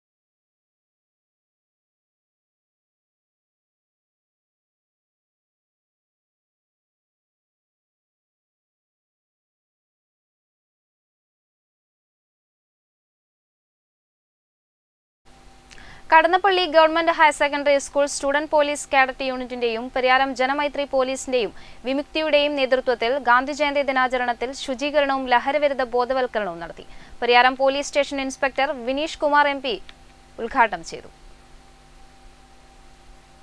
Kadannappally government higher secondary school student police cadet യൂണിറ്റിന്റെയും പരിയാരം ജനമൈത്രി പോലീസിന്റെയും വിമുക്തിയുടെയും നേതൃത്വത്തിൽ ഗാന്ധി ജയന്തി ദിനാചരണത്തിൽ ശുചീകരണവും ലഹരവിരുദ്ധ ബോധവൽക്കരണവും നടത്തി Pariyaram police station inspector Vineesh Kumar M P ഉദ്ഘാടനം ചെയ്തു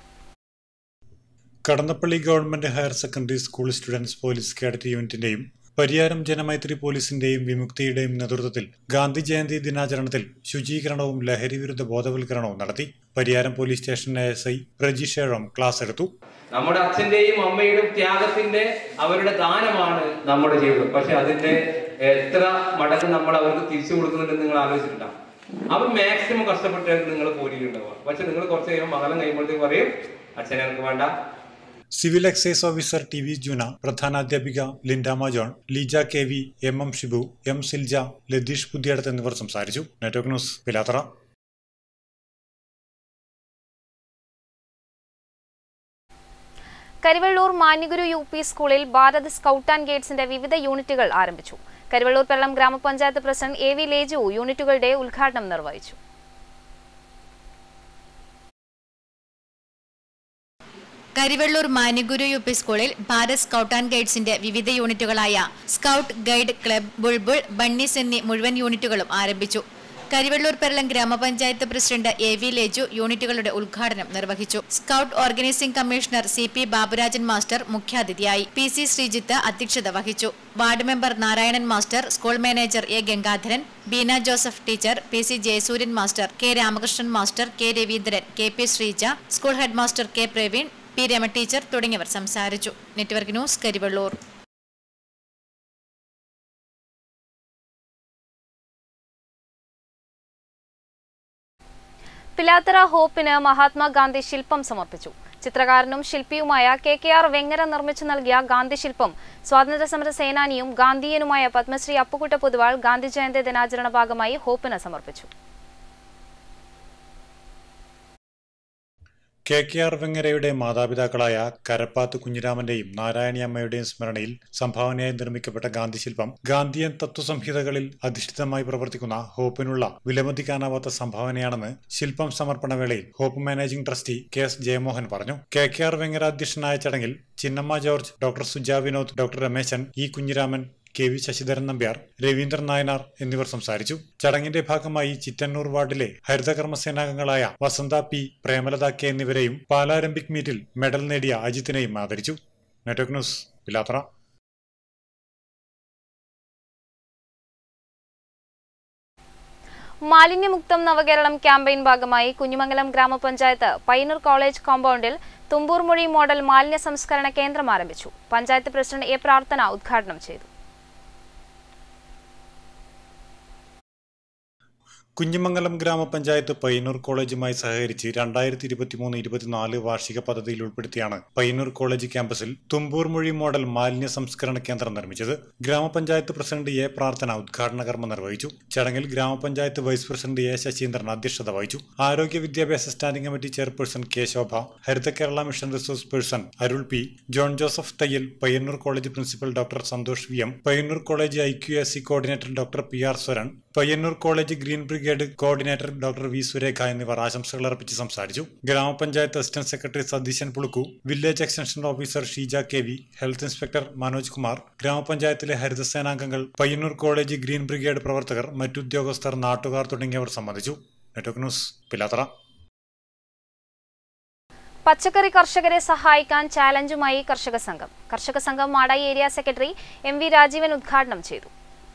Kadannappally government higher secondary school students police cadet യൂണിറ്റിന്റെയും പരിയാരം ജനമൈത്രി പോലീസിന്റെയും വിമുക്തിയുടെയും നേതൃത്വത്തിൽ ഗാന്ധി ജയന്തി ദിനാചരണത്തിൽ ശുചീകരണവും ലഹരിവിരുദ്ധ ബോധവൽക്കരണവും നടത്തി Pariyaram police station S I പ്രജിഷേഴം ക്ലാസ് എടുത്തു നമ്മുടെ അച്ഛന്റെയും അമ്മയുടെയും ത്യാഗത്തിന്റെ അവരുടെ ദാനമാണ് നമ്മുടെ ജീവിതം പക്ഷെ അതിന്റെ എത്ര മടങ്ങ് നമ്മൾ അവർക്ക് തിരിച്ചു കൊടുക്കുന്നുണ്ടെന്ന് നിങ്ങൾ ആലോചിച്ചിട്ടുണ്ടാവും അവർ മാക്സിമം കഷ്ടപ്പെട്ടായിരുന്നു നിങ്ങൾ പോരിയിലുണ്ടാവുക പക്ഷെ നിങ്ങൾ കുറച്ച് കഴിയുമ്പോൾ മകലം കഴിയുമ്പോഴത്തേക്ക് പറയും അച്ഛനെ എനിക്ക് വേണ്ട civil excise officer T V Juna പ്രധാനാധ്യാപിക Lindama John Leeja K V M M Shibu M Silja Latheesh Puthiyadath എന്നിവർ സംസാരിച്ചു network news Pilathara Karivellur Manyaguru U P സ്കൂളിൽ ഭാരത് സ്കൗട്ട് ആൻഡ് ഗൈഡ്സിന്റെ വിവിധ യൂണിറ്റുകൾ ആരംഭിച്ചു കരിവള്ളൂർ പെള്ളം ഗ്രാമപഞ്ചായത്ത് പ്രസിഡന്റ് എ വി ലേജു യൂണിറ്റുകളുടെ ഉദ്ഘാടനം നിർവഹിച്ചു കരിവെള്ളൂർ മാന്യഗുരു യു പി സ്കൂളിൽ ഭാരത് സ്കൗട്ട് ആൻഡ് ഗൈഡ്സിന്റെ വിവിധ യൂണിറ്റുകളായ scout guide club bulbul bunnies എന്നീ മുഴുവൻ യൂണിറ്റുകളും ആരംഭിച്ചു കരിവെള്ളൂർ പെരളം ഗ്രാമപഞ്ചായത്ത് പ്രസിഡന്റ് എ വി ലേജു യൂണിറ്റുകളുടെ ഉദ്ഘാടനം നിർവഹിച്ചു scout organising commissioner C P Baburajan master മുഖ്യാതിഥിയായി പി സി ശ്രീജിത്ത് അധ്യക്ഷത വഹിച്ചു ward member Narayanan master school manager A Gangadharan Beena Joseph teacher P C Jayasooryan master K Ramakrishnan master K Raveendran K P Sreeja school head master K Praveen P Rema teacher തുടങ്ങിയവർ സംസാരിച്ചു നെറ്റ്വർക്ക് ന്യൂസ് കരിവള്ളൂർ പിലാത്തറ ഹോപ്പിന് മഹാത്മാഗാന്ധി ശില്പം സമർപ്പിച്ചു ചിത്രകാരനും ശില്പിയുമായ കെ കെ ആർ വെങ്ങര നിർമ്മിച്ചു നൽകിയ ഗാന്ധി ശില്പം സ്വാതന്ത്ര്യസമര സേനാനിയും ഗാന്ധിയനുമായ പത്മശ്രീ അപ്പുക്കുട്ട പൊതുവാൾ ഗാന്ധി ജയന്തി ദിനാചരണ ഭാഗമായി ഹോപ്പിന് സമർപ്പിച്ചു കെ കെ ആർ വെങ്ങരയുടെ മാതാപിതാക്കളായ കരപ്പാത്ത് കുഞ്ഞിരാമന്റെയും നാരായണി അമ്മയുടെയും സ്മരണയിൽ സംഭാവനയായി നിർമ്മിക്കപ്പെട്ട ഗാന്ധി ശില്പം ഗാന്ധിയൻ തത്വസംഹിതകളിൽ അധിഷ്ഠിതമായി പ്രവർത്തിക്കുന്ന ഹോപ്പിനുള്ള വിലമതിക്കാനാവാത്ത സംഭാവനയാണെന്ന് ശില്പം സമർപ്പണ വേളയിൽ Hope managing trustee K S Jayamohan പറഞ്ഞു കെ കെ ആർ വെങ്ങര അധ്യക്ഷനായ ചടങ്ങിൽ Chinnamma George doctor Suja Vinod doctor Remesan E Kunhiraman K V Sasidharan Nambiar Raveendran Nayanar എന്നിവർ സംസാരിച്ചു ചടങ്ങിന്റെ ഭാഗമായി ചിറ്റന്നൂർ വാർഡിലെ ഹരിതകർമ്മസേനാംഗങ്ങളായ വസന്ത പി പ്രേമലത കെ എന്നിവരെയും പാലാരംഭിക് മീറ്റിൽ മെഡൽ നേടിയ അജിത്തിനെയും ആദരിച്ചു നെറ്റ്വർക്ക് ന്യൂസ് പിലാത്ര മാലിന്യമുക്തം നവകേരളം ക്യാമ്പയിൻ ഭാഗമായി കുഞ്ഞിമംഗലം ഗ്രാമപഞ്ചായത്ത് പൈനൂർ കോളേജ് കോമ്പൗണ്ടിൽ തുമ്പൂർമൊഴി മോഡൽ മാലിന്യ സംസ്കരണ കേന്ദ്രം ആരംഭിച്ചു പഞ്ചായത്ത് പ്രസിഡന്റ് എ പ്രാർത്ഥന ഉദ്ഘാടനം ചെയ്തു കുഞ്ഞിമംഗലം ഗ്രാമപഞ്ചായത്ത് പയ്യന്നൂർ കോളേജുമായി സഹകരിച്ച് രണ്ടായിരത്തി ഇരുപത്തിമൂന്ന് ഇരുപത്തിനാല് വാർഷിക പദ്ധതിയിൽ ഉൾപ്പെടുത്തിയാണ് പയ്യന്നൂർ കോളേജ് ക്യാമ്പസിൽ തുമ്പൂർ മൊഴി മോഡൽ മാലിന്യ സംസ്കരണ കേന്ദ്രം നിർമ്മിച്ചത് ഗ്രാമപഞ്ചായത്ത് പ്രസിഡന്റ് എ പ്രാർത്ഥന ഉദ്ഘാടന കർമ്മം നിർവഹിച്ചു ചടങ്ങിൽ ഗ്രാമപഞ്ചായത്ത് വൈസ് പ്രസിഡന്റ് എ ശശീന്ദ്രൻ അധ്യക്ഷത വഹിച്ചു ആരോഗ്യ വിദ്യാഭ്യാസ standing committee chairperson K Shobha Haritha Kerala mission resource person Arul P John Joseph Thayyil Payyanur college principal doctor Santhosh V M Payyanur college I Q S C coordinator doctor P R Swaran Payyanur college green brigade coordinator doctor V Surekha എന്നിവർ ആശംസകൾ അർപ്പിച്ച് സംസാരിച്ചു ഗ്രാമപഞ്ചായത്ത് assistant secretary Satheesan Pulukku village extension officer Sheeja K V health inspector Manoj Kumar ഗ്രാമപഞ്ചായത്തിലെ ഹരിതസേനാംഗങ്ങൾ പയ്യന്നൂർ കോളേജ് ഗ്രീൻ ബ്രിഗേഡ് പ്രവർത്തകർ മറ്റുദ്യോഗസ്ഥർ നാട്ടുകാർ തുടങ്ങിയവർ സംബന്ധിച്ചു നെറ്റ്വർക്ക് ന്യൂസ് പിലാത്തറ പച്ചക്കറി കർഷകരെ സഹായിക്കാൻ ചാലഞ്ചുമായി കർഷക സംഘം കർഷക സംഘം Madayi area secretary M V Rajeevan ഉദ്ഘാടനം ചെയ്തു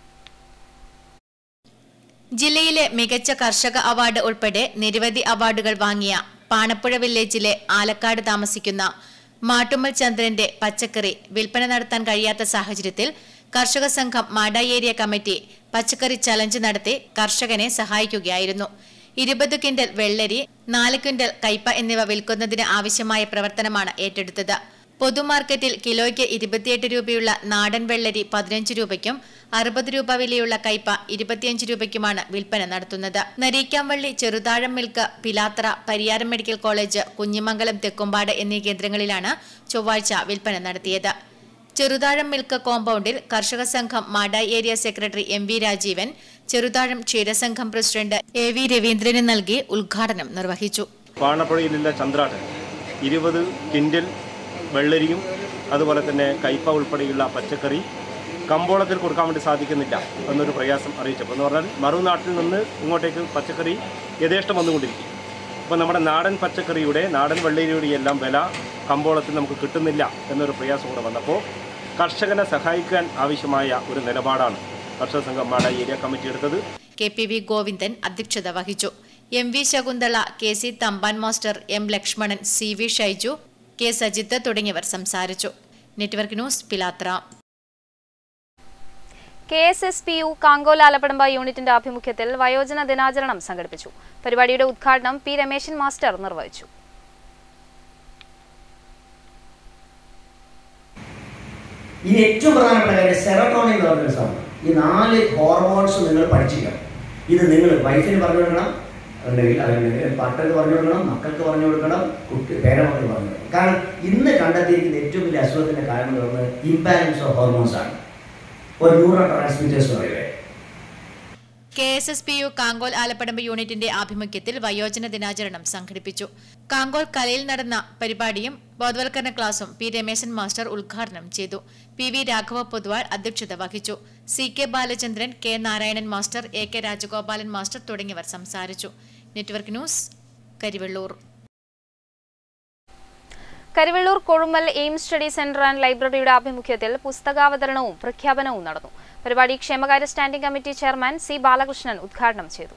ജില്ലയിലെ മികച്ച കർഷക അവാർഡ് ഉൾപ്പെടെ നിരവധി അവാർഡുകൾ വാങ്ങിയ പാണപ്പുഴ വില്ലേജിലെ ആലക്കാട് താമസിക്കുന്ന മാട്ടുമ്മൽ ചന്ദ്രന്റെ പച്ചക്കറി വിൽപ്പന നടത്താൻ കഴിയാത്ത സാഹചര്യത്തിൽ കർഷക സംഘം മാടായി ഏരിയ കമ്മിറ്റി പച്ചക്കറി ചലഞ്ച് നടത്തി കർഷകനെ സഹായിക്കുകയായിരുന്നു ഇരുപത് ക്വിന്റൽ വെള്ളരി നാല് ക്വിന്റൽ കയ്പ എന്നിവ വിൽക്കുന്നതിന് ആവശ്യമായ പ്രവർത്തനമാണ് ഏറ്റെടുത്തത് പൊതുമാർക്കറ്റിൽ കിലോയ്ക്ക് ഇരുപത്തിയെട്ട് രൂപയുള്ള നാടൻ വെള്ളരി പതിനഞ്ച് രൂപയ്ക്കും അറുപത് രൂപ വിലയുള്ള കയ്പ ഇരുപത്തിയഞ്ച് രൂപയ്ക്കുമാണ് വിൽപ്പന നടത്തുന്നത് Nareekkamvalli Cheruthazham milk Pilathara Pariyaram medical college Kunhimangalam Thekkumpad എന്നീ കേന്ദ്രങ്ങളിലാണ് ചൊവ്വാഴ്ച വിൽപ്പന നടത്തിയത് ചെറുതാഴം മിൽക്ക് കോമ്പൗണ്ടിൽ കർഷക സംഘം Madayi area secretary M V Rajeevan Cheruthazham ക്ഷീരസംഘം പ്രസിഡന്റ് എ വി രവീന്ദ്രന് നൽകി ഉദ്ഘാടനം നിർവഹിച്ചു പാണപ്പുഴയിലുള്ള ചന്ദ്രാട്ടൻ ഇരുപത് കിൻഡൽ വെള്ളരിയും അതുപോലെ തന്നെ കയ്പ ഉൾപ്പെടെയുള്ള പച്ചക്കറി കമ്പോളത്തിൽ കൊടുക്കാൻ വേണ്ടി സാധിക്കുന്നില്ല എന്നൊരു പ്രയാസം അറിയിച്ചപ്പോൾ എന്ന് പറഞ്ഞാൽ മറുനാട്ടിൽ നിന്ന് ഇങ്ങോട്ടേക്ക് പച്ചക്കറി യഥേഷ്ടം വന്നുകൊണ്ടിരിക്കും അപ്പോൾ നമ്മുടെ നാടൻ പച്ചക്കറിയുടെ നാടൻ വെള്ളരിയുടെ എല്ലാം വില കമ്പോളത്തിൽ നമുക്ക് കിട്ടുന്നില്ല എന്നൊരു പ്രയാസം കൂടെ വന്നപ്പോൾ കർഷകനെ സഹായിക്കാൻ ആവശ്യമായ ഒരു നിലപാടാണ് കർഷക സംഘം മാട ഏരിയ കമ്മിറ്റി എടുത്തത് കെ പി വി ഗോവിന്ദൻ അധ്യക്ഷത വഹിച്ചു M V Shakunthala K C Thampan master M Lakshmanan C V Shaiju K Sajith തുടങ്ങിയവർ സംസാരിച്ചു network news Pilathara K S S P U Kankol Alappadamba യൂണിറ്റിന്റെ ആഭിമുഖ്യത്തിൽ വയോജന ദിനാചരണം സംഘടിപ്പിച്ചു പരിപാടിയുടെ ഉദ്ഘാടനം പി രമേശൻ മാസ്റ്റർ നിർവഹിച്ചു ഇനി ഏറ്റവും പ്രധാനപ്പെട്ട കാര്യം സെറട്ടോണിൻ എന്ന് പറഞ്ഞൊരു സാധനം ഈ നാല് ഹോർമോൺസ് നിങ്ങൾ പഠിച്ചിരിക്കണം ഇത് നിങ്ങൾ വൈഫിന് പറഞ്ഞു കൊടുക്കണം ഉണ്ടെങ്കിൽ അല്ലെങ്കിൽ ഭർത്തർക്ക് പറഞ്ഞു കൊടുക്കണം മക്കൾക്ക് പറഞ്ഞു കൊടുക്കണം കുട്ടി പേരമക്കൾക്ക് പറഞ്ഞു കൊടുക്കണം കാരണം ഇന്ന് കണ്ടെത്തിയിരിക്കുന്ന ഏറ്റവും വലിയ അസുഖത്തിന്റെ കാരണം എന്ന് പറയുന്നത് ഇംബാലൻസ് ഓഫ് ഹോർമോൺസ് ആണ് ഒരു ന്യൂറോ ട്രാൻസ്മിറ്റേഴ്സ് എന്ന് പറയുന്നത് K S S P U Kankol Alappadamba യൂണിറ്റിന്റെ ആഭിമുഖ്യത്തിൽ വയോജന ദിനാചരണം സംഘടിപ്പിച്ചു കാങ്കോൽ കലയിൽ നടന്ന പരിപാടിയും ബോധവൽക്കരണ ക്ലാസും പി രമേശൻ മാസ്റ്റർ ഉദ്ഘാടനം ചെയ്തു പി വി രാഘവ പൊതുവാൾ അധ്യക്ഷത വഹിച്ചു C K Balachandran K Narayanan master A K Rajagopalan master തുടങ്ങിയവർ സംസാരിച്ചു network news Karivellur Karivellur Kozhummal Aims study centre and ലൈബ്രറിയുടെ ആഭിമുഖ്യത്തിൽ പുസ്തകാവതരണവും പ്രഖ്യാപനവും നടന്നു പരിപാടി ക്ഷേമകാര്യ standing committee chairman C Balakrishnan ഉദ്ഘാടനം ചെയ്തു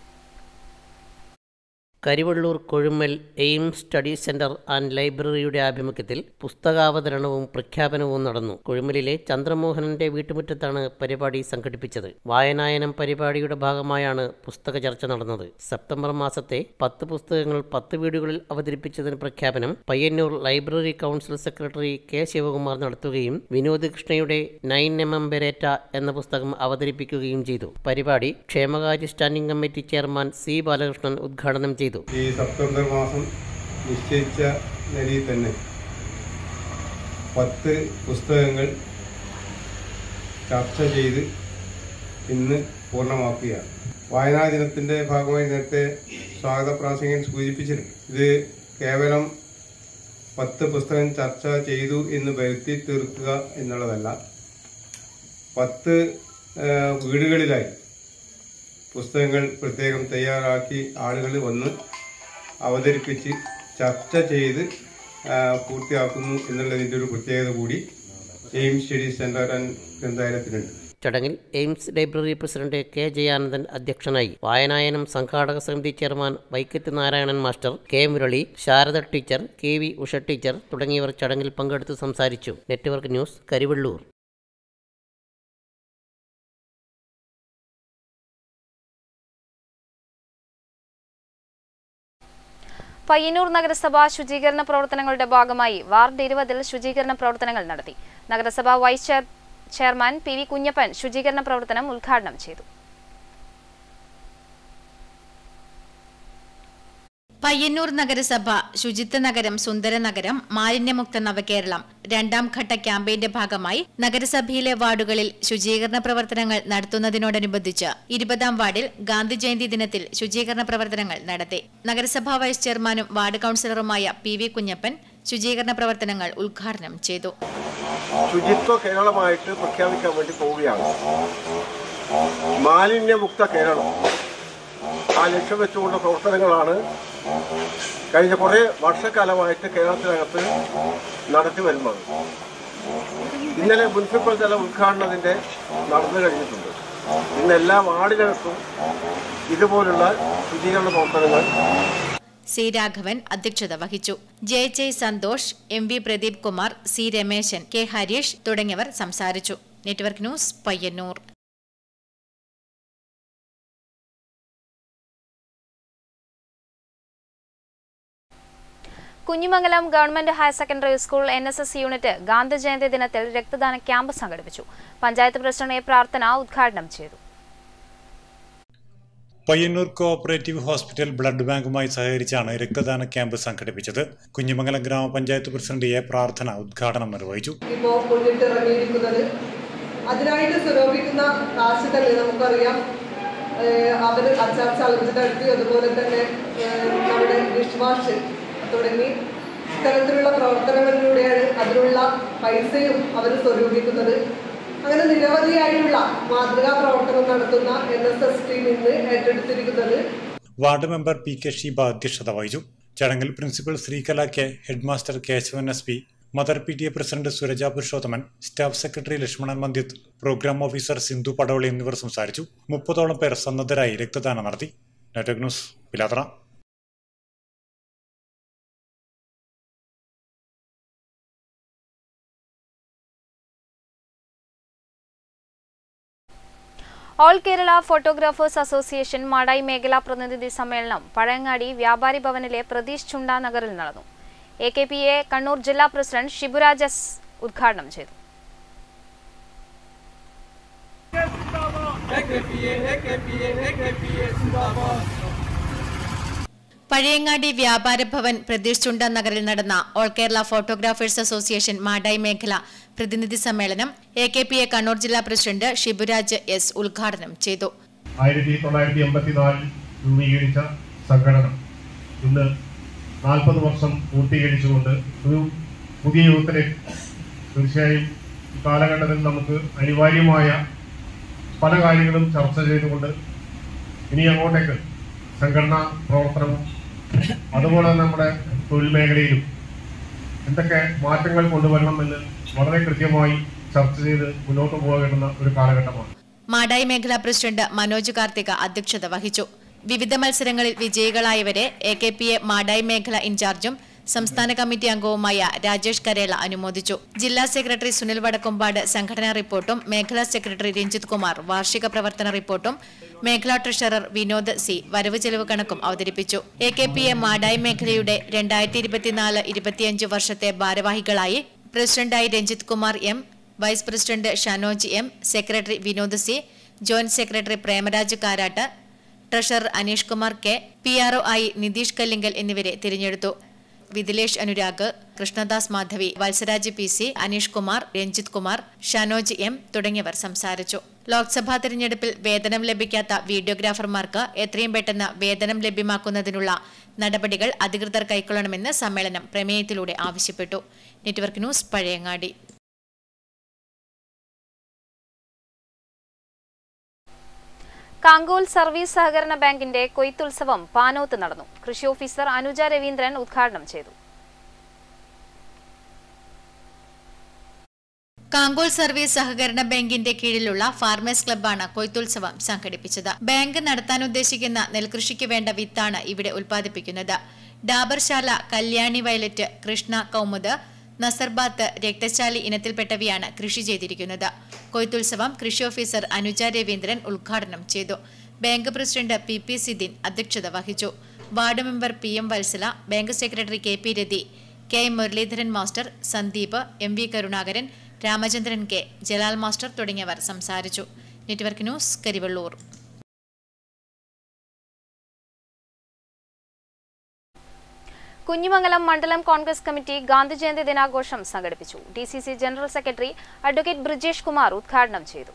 Karivellur Kozhummal Aims study centre and ലൈബ്രറിയുടെ ആഭിമുഖ്യത്തിൽ പുസ്തകാവതരണവും പ്രഖ്യാപനവും നടന്നു കൊഴുമലിലെ ചന്ദ്രമോഹനന്റെ വീട്ടുമുറ്റത്താണ് പരിപാടി സംഘടിപ്പിച്ചത് വായനായനം പരിപാടിയുടെ ഭാഗമായാണ് പുസ്തക ചർച്ച നടന്നത് സെപ്റ്റംബർ മാസത്തെ പത്ത് പുസ്തകങ്ങൾ പത്ത് വീടുകളിൽ അവതരിപ്പിച്ചതിന് പ്രഖ്യാപനം Payyanur library council secretary K Sivakumar നടത്തുകയും വിനോദ് കൃഷ്ണയുടെ നയൻ എം എം ബെരേറ്റ എന്ന പുസ്തകം അവതരിപ്പിക്കുകയും ചെയ്തു പരിപാടി ക്ഷേമകാര്യ standing committee chairman C Balakrishnan ഉദ്ഘാടനം ചെയ്തു ഈ സെപ്റ്റംബർ മാസം നിശ്ചയിച്ച നിലയിൽ തന്നെ പത്ത് പുസ്തകങ്ങൾ ചർച്ച ചെയ്ത് ഇന്ന് പൂർണ്ണമാക്കുകയാണ് വായനാ ദിനത്തിൻ്റെ ഭാഗമായി നേരത്തെ സ്വാഗത പ്രാസംഗികൻ സൂചിപ്പിച്ചിട്ടുണ്ട് ഇത് കേവലം പത്ത് പുസ്തകം ചർച്ച ചെയ്തു എന്ന് വരുത്തി തീർക്കുക എന്നുള്ളതല്ല പത്ത് ആ, വീടുകളിലായി പുസ്തകങ്ങൾ പ്രത്യേകം തയ്യാറാക്കി ആളുകൾ വന്ന് അവതരിപ്പിച്ച് ചർച്ച ചെയ്ത് ആ, പൂർത്തിയാക്കുന്നു എന്നുള്ളതിൻ്റെ ഒരു പ്രത്യേകത കൂടി എയിംസ് സ്റ്റഡി സെൻറ്റർ ആൻഡ് ഗ്രന്ഥാലയത്തിനുണ്ട് ചടങ്ങിൽ Aims library president K Jayanandan അധ്യക്ഷനായി വായനായനം സംഘാടക സമിതി ചെയർമാൻ Vaikkath Narayanan master K Murali Sarada teacher K V Usha teacher തുടങ്ങിയവർ ചടങ്ങിൽ പങ്കെടുത്ത് സംസാരിച്ചു നെറ്റ്വർക്ക് ന്യൂസ് കരിവള്ളൂർ പയ്യന്നൂർ നഗരസഭ ശുചീകരണ പ്രവർത്തനങ്ങളുടെ ഭാഗമായി വാർഡ് ഇരുപതിൽ ശുചീകരണ പ്രവർത്തനങ്ങൾ നടത്തി നഗരസഭ vice chair chairman P V Kunhappan ശുചീകരണ പ്രവർത്തനം ഉദ്ഘാടനം ചെയ്തു പയ്യന്നൂർ നഗരസഭ ശുചിത്വ നഗരം സുന്ദര നഗരം മാലിന്യമുക്ത നവകേരളം രണ്ടാം ഘട്ട ക്യാമ്പയിന്റെ ഭാഗമായി നഗരസഭയിലെ വാർഡുകളിൽ ശുചീകരണ പ്രവർത്തനങ്ങൾ നടത്തുന്നതിനോടനുബന്ധിച്ച് ഇരുപതാം വാർഡിൽ ഗാന്ധി ജയന്തി ദിനത്തിൽ ശുചീകരണ പ്രവർത്തനങ്ങൾ നടത്തി നഗരസഭാ വൈസ് ചെയർമാനും വാർഡ് കൌൺസിലറുമായ പി വി കുഞ്ഞപ്പൻ ശുചീകരണ പ്രവർത്തനങ്ങൾ ഉദ്ഘാടനം ചെയ്തു ശുചിത്വ കേരളമായിട്ട് പ്രഖ്യാപിക്കാൻ വേണ്ടി പോവുകയാണ് മാലിന്യമുക്ത കേരളം ആ ലക്ഷ്യം വെച്ചുകൊണ്ട പ്രവർത്തനങ്ങളാണ് കഴിഞ്ഞ കുറേ വർഷക്കാലമായിട്ട് കേരളത്തിനകത്ത് നടത്തി വരുന്നത് ഇന്നലെ മുനിസിപ്പൽ തല ഉദ്ഘാടനത്തിൻ്റെ നടന്നു കഴിഞ്ഞിട്ടുണ്ട് ഇന്ന് എല്ലാ വാർഡിനകത്തും ഇതുപോലുള്ള ശുചീകരണ പ്രവർത്തനങ്ങൾ സി രാഘവൻ അധ്യക്ഷത വഹിച്ചു J J Santhosh M V Pradeep Kumar C Remesan K Hareesh തുടങ്ങിയവർ സംസാരിച്ചു network news Payyanur Kunhimangalam government higher secondary school N S S unit Gandhi Jayanti ദിനത്തിൽ രക്തദാന ക്യാമ്പ് സംഘടിപ്പിച്ചു പഞ്ചായത്ത് പ്രസിഡന്റ് എ പ്രാർത്ഥന ഉദ്ഘാടനം ചെയ്തു പയ്യന്നൂർ കോഓപ്പറേറ്റീവ് ഹോസ്പിറ്റൽ ബ്ലഡ് ബാങ്കുമായി സഹകരിച്ചാണ് രക്തദാന ക്യാമ്പ് സംഘടിപ്പിച്ചത് കുഞ്ഞിമംഗലം ഗ്രാമപഞ്ചായത്ത് പ്രസിഡന്റ് എ പ്രാർത്ഥന ഉദ്ഘാടനം നിർവഹിച്ചു ഇപ്പോൾ മുന്നിട്ടിറങ്ങിയിരിക്കുന്നത് അതിനായിട്ട് സ്വരൂപിക്കുന്ന കാശ് തന്നെ നമുക്കറിയാം അവർ അച്ചാർ ചലഞ്ച് നടത്തി അതുപോലെ തന്നെ ഏഹ്, നമ്മുടെ ഡിഷ് വാഷ് തുടങ്ങി ഇത്തരത്തിലുള്ള പ്രവർത്തനങ്ങളിലൂടെയാണ് അതിനുള്ള പൈസയും അവർ സ്വരൂപിക്കുന്നത് അങ്ങനെ നിരവധിയായിട്ടുള്ള മാതൃകാ പ്രവർത്തനം നടത്തുന്ന എൻ എസ് എസ് ടീം ഇന്ന് ഏറ്റെടുത്തിരിക്കുന്നത് ward member P K Sheeba അധ്യക്ഷത വഹിച്ചു ചടങ്ങിൽ principal Sreekala K headmaster Kesavan S P mother P T A president Suraja Purushothaman staff secretary Lakshmanan Mandith programme officer Sindhu Padavali എന്നിവർ സംസാരിച്ചു മുപ്പതോളം പേർ സന്നദ്ധരായി രക്തദാനം നടത്തി network news Pilathara all Kerala photographers association Madayi മേഖലാ പ്രതിനിധി സമ്മേളനം പഴയങ്ങാടി വ്യാപാരി ഭവനിലെ പ്രതീഷ് ചുണ്ട നഗറിൽ നടന്നു A K P A Kannur ജില്ലാ പ്രസിഡന്റ് ഷിബുരാജ് എസ് ഉദ്ഘാടനം ചെയ്തു പഴയങ്ങാടി വ്യാപാര ഭവൻ പ്രതീഷ് ചുണ്ട നഗറിൽ നടന്ന all Kerala photographers association Madayi മേഖല പ്രതിനിധി സമ്മേളനം A K P A Kannur ജില്ലാ പ്രസിഡന്റ് ഷിബുരാജ് എസ് ഉദ്ഘാടനം ചെയ്തു ആയിരത്തി തൊള്ളായിരത്തി എൺപത്തിനാലിൽ രൂപീകരിച്ച സംഘടന ഇന്ന് നാൽപ്പത് വർഷം പൂർത്തീകരിച്ചുകൊണ്ട് ഒരു പുതിയ യുഗത്തിലേക്ക് തീർച്ചയായും ഈ കാലഘട്ടത്തിൽ നമുക്ക് അനിവാര്യമായ പല കാര്യങ്ങളും ചർച്ച ചെയ്തുകൊണ്ട് ഇനി അങ്ങോട്ടേക്ക് സംഘടനാ പ്രവർത്തനവും അതുപോലെ നമ്മുടെ തൊഴിൽ മേഖലയിലും എന്തൊക്കെ മാറ്റങ്ങൾ കൊണ്ടുവരണമെന്ന് വളരെ കൃത്യമായി ചർച്ച ചെയ്ത് മുന്നോട്ട് പോകേണ്ടുന്ന ഒരു കാലഘട്ടമാണ് മാടായി മേഖലാ പ്രസിഡന്റ് മനോജ് കാർത്തിക അധ്യക്ഷത വഹിച്ചു വിവിധ മത്സരങ്ങളിൽ വിജയികളായവരെ A K P A Madayi മേഖല ഇൻചാർജും സംസ്ഥാന കമ്മിറ്റി അംഗവുമായ രാജേഷ് കരേള അനുമോദിച്ചു ജില്ലാ സെക്രട്ടറി സുനിൽ വടക്കുംപാട് സംഘടനാ റിപ്പോർട്ടും മേഖലാ സെക്രട്ടറി രഞ്ജിത് കുമാർ വാർഷിക പ്രവർത്തന റിപ്പോർട്ടും മേഖലാ ട്രഷറർ വിനോദ് സി വരവ് ചെലവ് കണക്കും അവതരിപ്പിച്ചു A K P A Madayi മേഖലയുടെ രണ്ടായിരത്തി ഇരുപത്തിനാല് ഇരുപത്തിയഞ്ച് വർഷത്തെ ഭാരവാഹികളായി പ്രസിഡന്റായി Ranjith Kumar M vice president Shanoj M secretary Vinod C joint secretary Premaraj Karat treasurer Aneesh Kumar K P R ആയി നിതീഷ് കല്ലിങ്കൽ എന്നിവരെ തിരഞ്ഞെടുത്തു Vidilesh Anurag Krishnadas Madhavi Valsaraj P C Aneesh Kumar Ranjith Kumar Shanoj M തുടങ്ങിയവർ സംസാരിച്ചു ലോക്സഭാ തെരഞ്ഞെടുപ്പിൽ വേതനം ലഭിക്കാത്ത വീഡിയോഗ്രാഫർമാർക്ക് എത്രയും പെട്ടെന്ന് വേതനം ലഭ്യമാക്കുന്നതിനുള്ള നടപടികൾ അധികൃതർ കൈക്കൊള്ളണമെന്ന് സമ്മേളനം പ്രമേയത്തിലൂടെ ആവശ്യപ്പെട്ടു network news Pazhayangadi Kankol service സഹകരണ ബാങ്കിന്റെ കൊയ്ത്തുത്സവം പാനോത്ത് നടന്നു കൃഷി ഓഫീസർ അനുജ രവീന്ദ്രൻ ഉദ്ഘാടനം ചെയ്തു കാങ്കോൾ സർവീസ് സഹകരണ ബാങ്കിന്റെ കീഴിലുള്ള ഫാർമേഴ്സ് ക്ലബ്ബാണ് കൊയ്ത്തുത്സവം സംഘടിപ്പിച്ചത് ബാങ്ക് നടത്താൻ ഉദ്ദേശിക്കുന്ന നെൽകൃഷിക്ക് വേണ്ട വിത്താണ് ഇവിടെ ഉൽപ്പാദിപ്പിക്കുന്നത് ഡാബർശാല കല്യാണി വയലറ്റ് കൃഷ്ണ കൗമുദ് നസർബാത്ത് രക്തശാലി ഇനത്തിൽപ്പെട്ടവയാണ് കൃഷി ചെയ്തിരിക്കുന്നത് കൊയ്ത്തുത്സവം കൃഷി ഓഫീസർ അനുജ രവീന്ദ്രൻ ഉദ്ഘാടനം ചെയ്തു bank president P P Sidin അധ്യക്ഷത വഹിച്ചു ward member P M Valsala bank secretary K P Rathi K M Muraleedharan master Sandeep M V Karunakaran Ramachandran K Jalal master തുടങ്ങിയവർ സംസാരിച്ചു നെറ്റ്വർക്ക് ന്യൂസ് കരിവള്ളൂർ കുഞ്ഞിമംഗലം മണ്ഡലം കോൺഗ്രസ് കമ്മിറ്റി ഗാന്ധി ജയന്തി ദിനാഘോഷം സംഘടിപ്പിച്ചു D C C general secretary advocate Brijesh Kumar ഉദ്ഘാടനം ചെയ്തു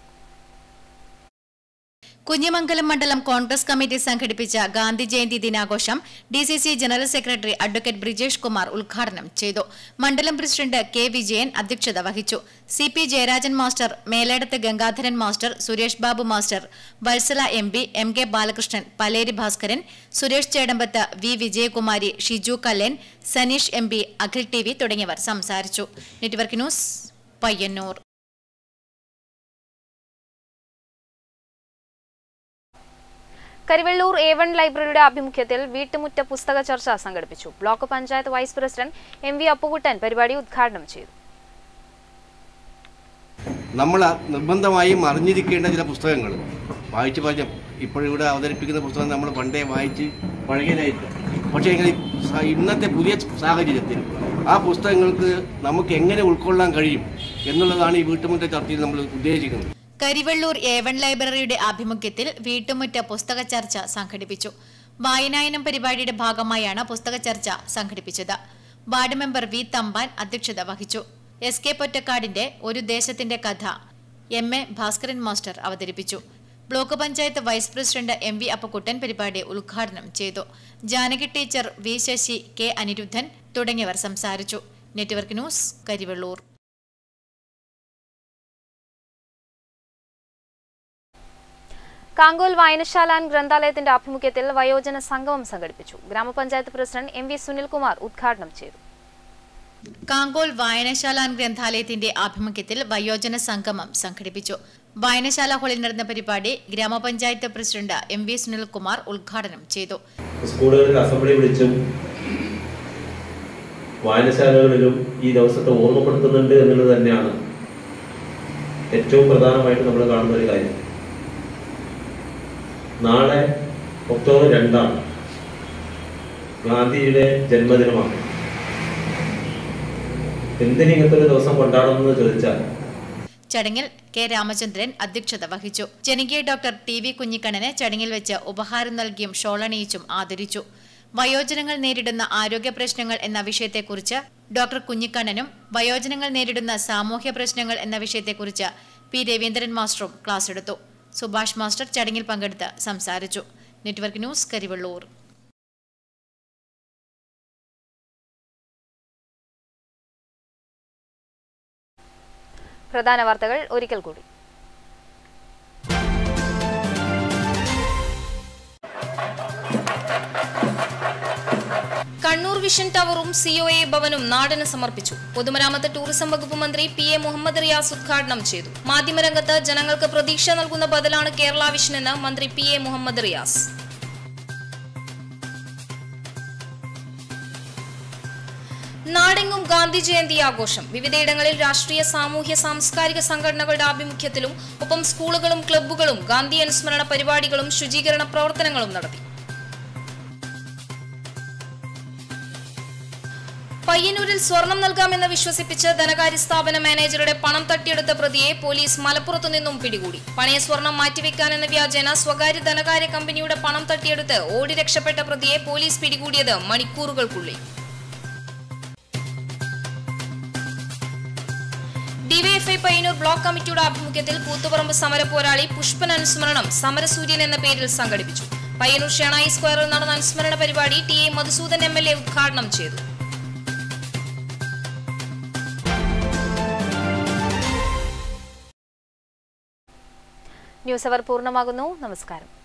കുഞ്ഞിമംഗലം മണ്ഡലം കോൺഗ്രസ് കമ്മിറ്റി സംഘടിപ്പിച്ച ഗാന്ധി ജയന്തി ദിനാഘോഷം D C C general secretary advocate Brijesh Kumar ഉദ്ഘാടനം ചെയ്തു മണ്ഡലം പ്രസിഡന്റ് കെ വിജയൻ അധ്യക്ഷത വഹിച്ചു C P Jayarajan master Meledath Gangadharan master Suresh Babu master Vatsala M P M K Balakrishnan Paleri Bhaskaran Suresh Chedambath V Vijayakumari Shiju Kallen Saneesh M P Akhil T V തുടങ്ങിയവർ സംസാരിച്ചു network news Payyanur Karivellur A one ലൈബ്രറിയുടെ ആഭിമുഖ്യത്തിൽ വീട്ടുമുറ്റ പുസ്തക ചർച്ച സംഘടിപ്പിച്ചു block panchayat vice president M V Appukuttan പരിപാടി ഉദ്ഘാടനം ചെയ്തു നമ്മൾ നിർബന്ധമായും അറിഞ്ഞിരിക്കേണ്ട ചില പുസ്തകങ്ങൾ വായിച്ച് പറഞ്ഞ ഇപ്പോഴിവിടെ അവതരിപ്പിക്കുന്ന പുസ്തകം നമ്മൾ പണ്ടേ വായിച്ച് പഴകിയതായിട്ട് പക്ഷേ എങ്കിൽ ഇന്നത്തെ പുതിയ സാഹചര്യത്തിൽ ആ പുസ്തകങ്ങൾക്ക് നമുക്ക് എങ്ങനെ ഉൾക്കൊള്ളാൻ കഴിയും എന്നുള്ളതാണ് ഈ വീട്ടുമുറ്റ ചർച്ചയിൽ നമ്മൾ ഉദ്ദേശിക്കുന്നത് കരിവള്ളൂർ എ വൺ ലൈബ്രറിയുടെ ആഭിമുഖ്യത്തിൽ വീട്ടുമുറ്റ പുസ്തക ചർച്ച സംഘടിപ്പിച്ചു വായനായനം പരിപാടിയുടെ ഭാഗമായാണ് പുസ്തക ചർച്ച സംഘടിപ്പിച്ചത് വാർഡ് മെമ്പർ വി തമ്പാൻ അധ്യക്ഷത വഹിച്ചു എസ് കെ പൊറ്റക്കാടിന്റെ ഒരു ദേശത്തിന്റെ കഥ എം എ ഭാസ്കരൻ മാസ്റ്റർ അവതരിപ്പിച്ചു block panchayat vice president M V Appakkuttan പരിപാടി ഉദ്ഘാടനം ചെയ്തു Janaki teacher V Sasi K Aniruddhan തുടങ്ങിയവർ സംസാരിച്ചു നെറ്റ്വർക്ക് ന്യൂസ് കരിവള്ളൂർ കാങ്കോൽ വായനശാല ആൻഡ് ഗ്രന്ഥാലയത്തിന്റെ ആഭിമുഖ്യത്തിൽ വയോജന സംഗമം സംഘടിപ്പിച്ചു ഗ്രാമപഞ്ചായത്ത് പ്രസിഡന്റ് എം വി സുനിൽകുമാർ ഉദ്ഘാടനം ചെയ്തു കാങ്കോൾ വായനശാല ഗ്രന്ഥാലയത്തിന്റെ ആഭിമുഖ്യത്തിൽ വയോജന സംഗമം സംഘടിപ്പിച്ചു വായനശാല ഹാളിൽ നടന്ന പരിപാടി ഗ്രാമപഞ്ചായത്ത് പ്രസിഡന്റ് എം വി സുനിൽകുമാർ ഉദ്ഘാടനം ചെയ്തു സ്കൂളുകളിൽ അസംബ്ലി വിളിച്ചും വായനശാലകളിലും ഈ ദിവസത്തെ ഓർമ്മപ്പെടുത്തുന്നുണ്ട് എന്നുള്ളത് തന്നെയാണ് ഏറ്റവും പ്രധാനമായിട്ട് നമ്മൾ കാണുന്ന ഒരു കാര്യം നാളെ ഒക്ടോബർ രണ്ടാണ് ഗാന്ധിയുടെ ജന്മദിനമാണ് എന്തിന് ഇങ്ങനത്തെ ഒരു ദിവസം കൊണ്ടാടുന്നു ചോദിച്ചാൽ ചടങ്ങിൽ കെ രാമചന്ദ്രൻ അധ്യക്ഷത വഹിച്ചു ജനകീയ ഡോക്ടർ ടി വി കുഞ്ഞിക്കണ്ണനെ ചടങ്ങിൽ വെച്ച് ഉപഹാരം നൽകിയും ഷോളണിയിച്ചും ആദരിച്ചു വയോജനങ്ങൾ നേരിടുന്ന ആരോഗ്യ പ്രശ്നങ്ങൾ എന്ന വിഷയത്തെക്കുറിച്ച് ഡോക്ടർ കുഞ്ഞിക്കണ്ണനും വയോജനങ്ങൾ നേരിടുന്ന സാമൂഹ്യ പ്രശ്നങ്ങൾ എന്ന വിഷയത്തെക്കുറിച്ച് പി രവീന്ദ്രൻ മാസ്റ്ററും ക്ലാസ് എടുത്തു സുഭാഷ് മാസ്റ്റർ ചടങ്ങിൽ പങ്കെടുത്ത് സംസാരിച്ചു നെറ്റ്വർക്ക് ന്യൂസ് കരിവള്ളൂർ പ്രധാന വാർത്തകൾ ഒരിക്കൽ കൂടി കണ്ണൂർ വിഷൻ ടവറും സിഒഎ ഭവനും നാടിന് സമർപ്പിച്ചു പൊതുമരാമത്ത് ടൂറിസം വകുപ്പ് മന്ത്രി പി എ മുഹമ്മദ് റിയാസ് ഉദ്ഘാടനം ചെയ്തു മാധ്യമരംഗത്ത് ജനങ്ങൾക്ക് പ്രതീക്ഷ നൽകുന്ന ബദലാണ് കേരള വിഷൻ എന്ന് മന്ത്രി പി എ മുഹമ്മദ് റിയാസ് നാടെങ്ങും ഗാന്ധി ജയന്തി ആഘോഷം വിവിധയിടങ്ങളിൽ രാഷ്ട്രീയ സാമൂഹ്യ സാംസ്കാരിക സംഘടനകളുടെ ആഭിമുഖ്യത്തിലും ഒപ്പം സ്കൂളുകളും ക്ലബ്ബുകളും ഗാന്ധി അനുസ്മരണ പരിപാടികളും ശുചീകരണ പ്രവർത്തനങ്ങളും നടത്തി പയ്യന്നൂരിൽ സ്വർണം നൽകാമെന്ന് വിശ്വസിപ്പിച്ച് ധനകാര്യ സ്ഥാപന മാനേജറുടെ പണം തട്ടിയെടുത്ത പ്രതിയെ പോലീസ് മലപ്പുറത്തു നിന്നും പിടികൂടി പണയ സ്വർണം മാറ്റിവെക്കാനെന്ന വ്യാജേന സ്വകാര്യ ധനകാര്യ കമ്പനിയുടെ പണം തട്ടിയെടുത്ത് ഓടി രക്ഷപ്പെട്ട പ്രതിയെ പോലീസ് പിടികൂടിയത് മണിക്കൂറുകൾക്കുള്ളിൽ ഡിവൈഎഫ്ഐ പയ്യന്നൂർ ബ്ലോക്ക് കമ്മിറ്റിയുടെ ആഭിമുഖ്യത്തിൽ കൂത്തുപറമ്പ് സമര പോരാളി പുഷ്പൻ അനുസ്മരണം സമരസൂര്യൻ എന്ന പേരിൽ സംഘടിപ്പിച്ചു പയ്യന്നൂർ ഷെണായി സ്ക്വയറിൽ നടന്ന അനുസ്മരണ പരിപാടി T A Madhusudan M L A ഉദ്ഘാടനം ചെയ്തു ന്യൂസ് അവർ പൂർണ്ണമാകുന്നു നമസ്കാരം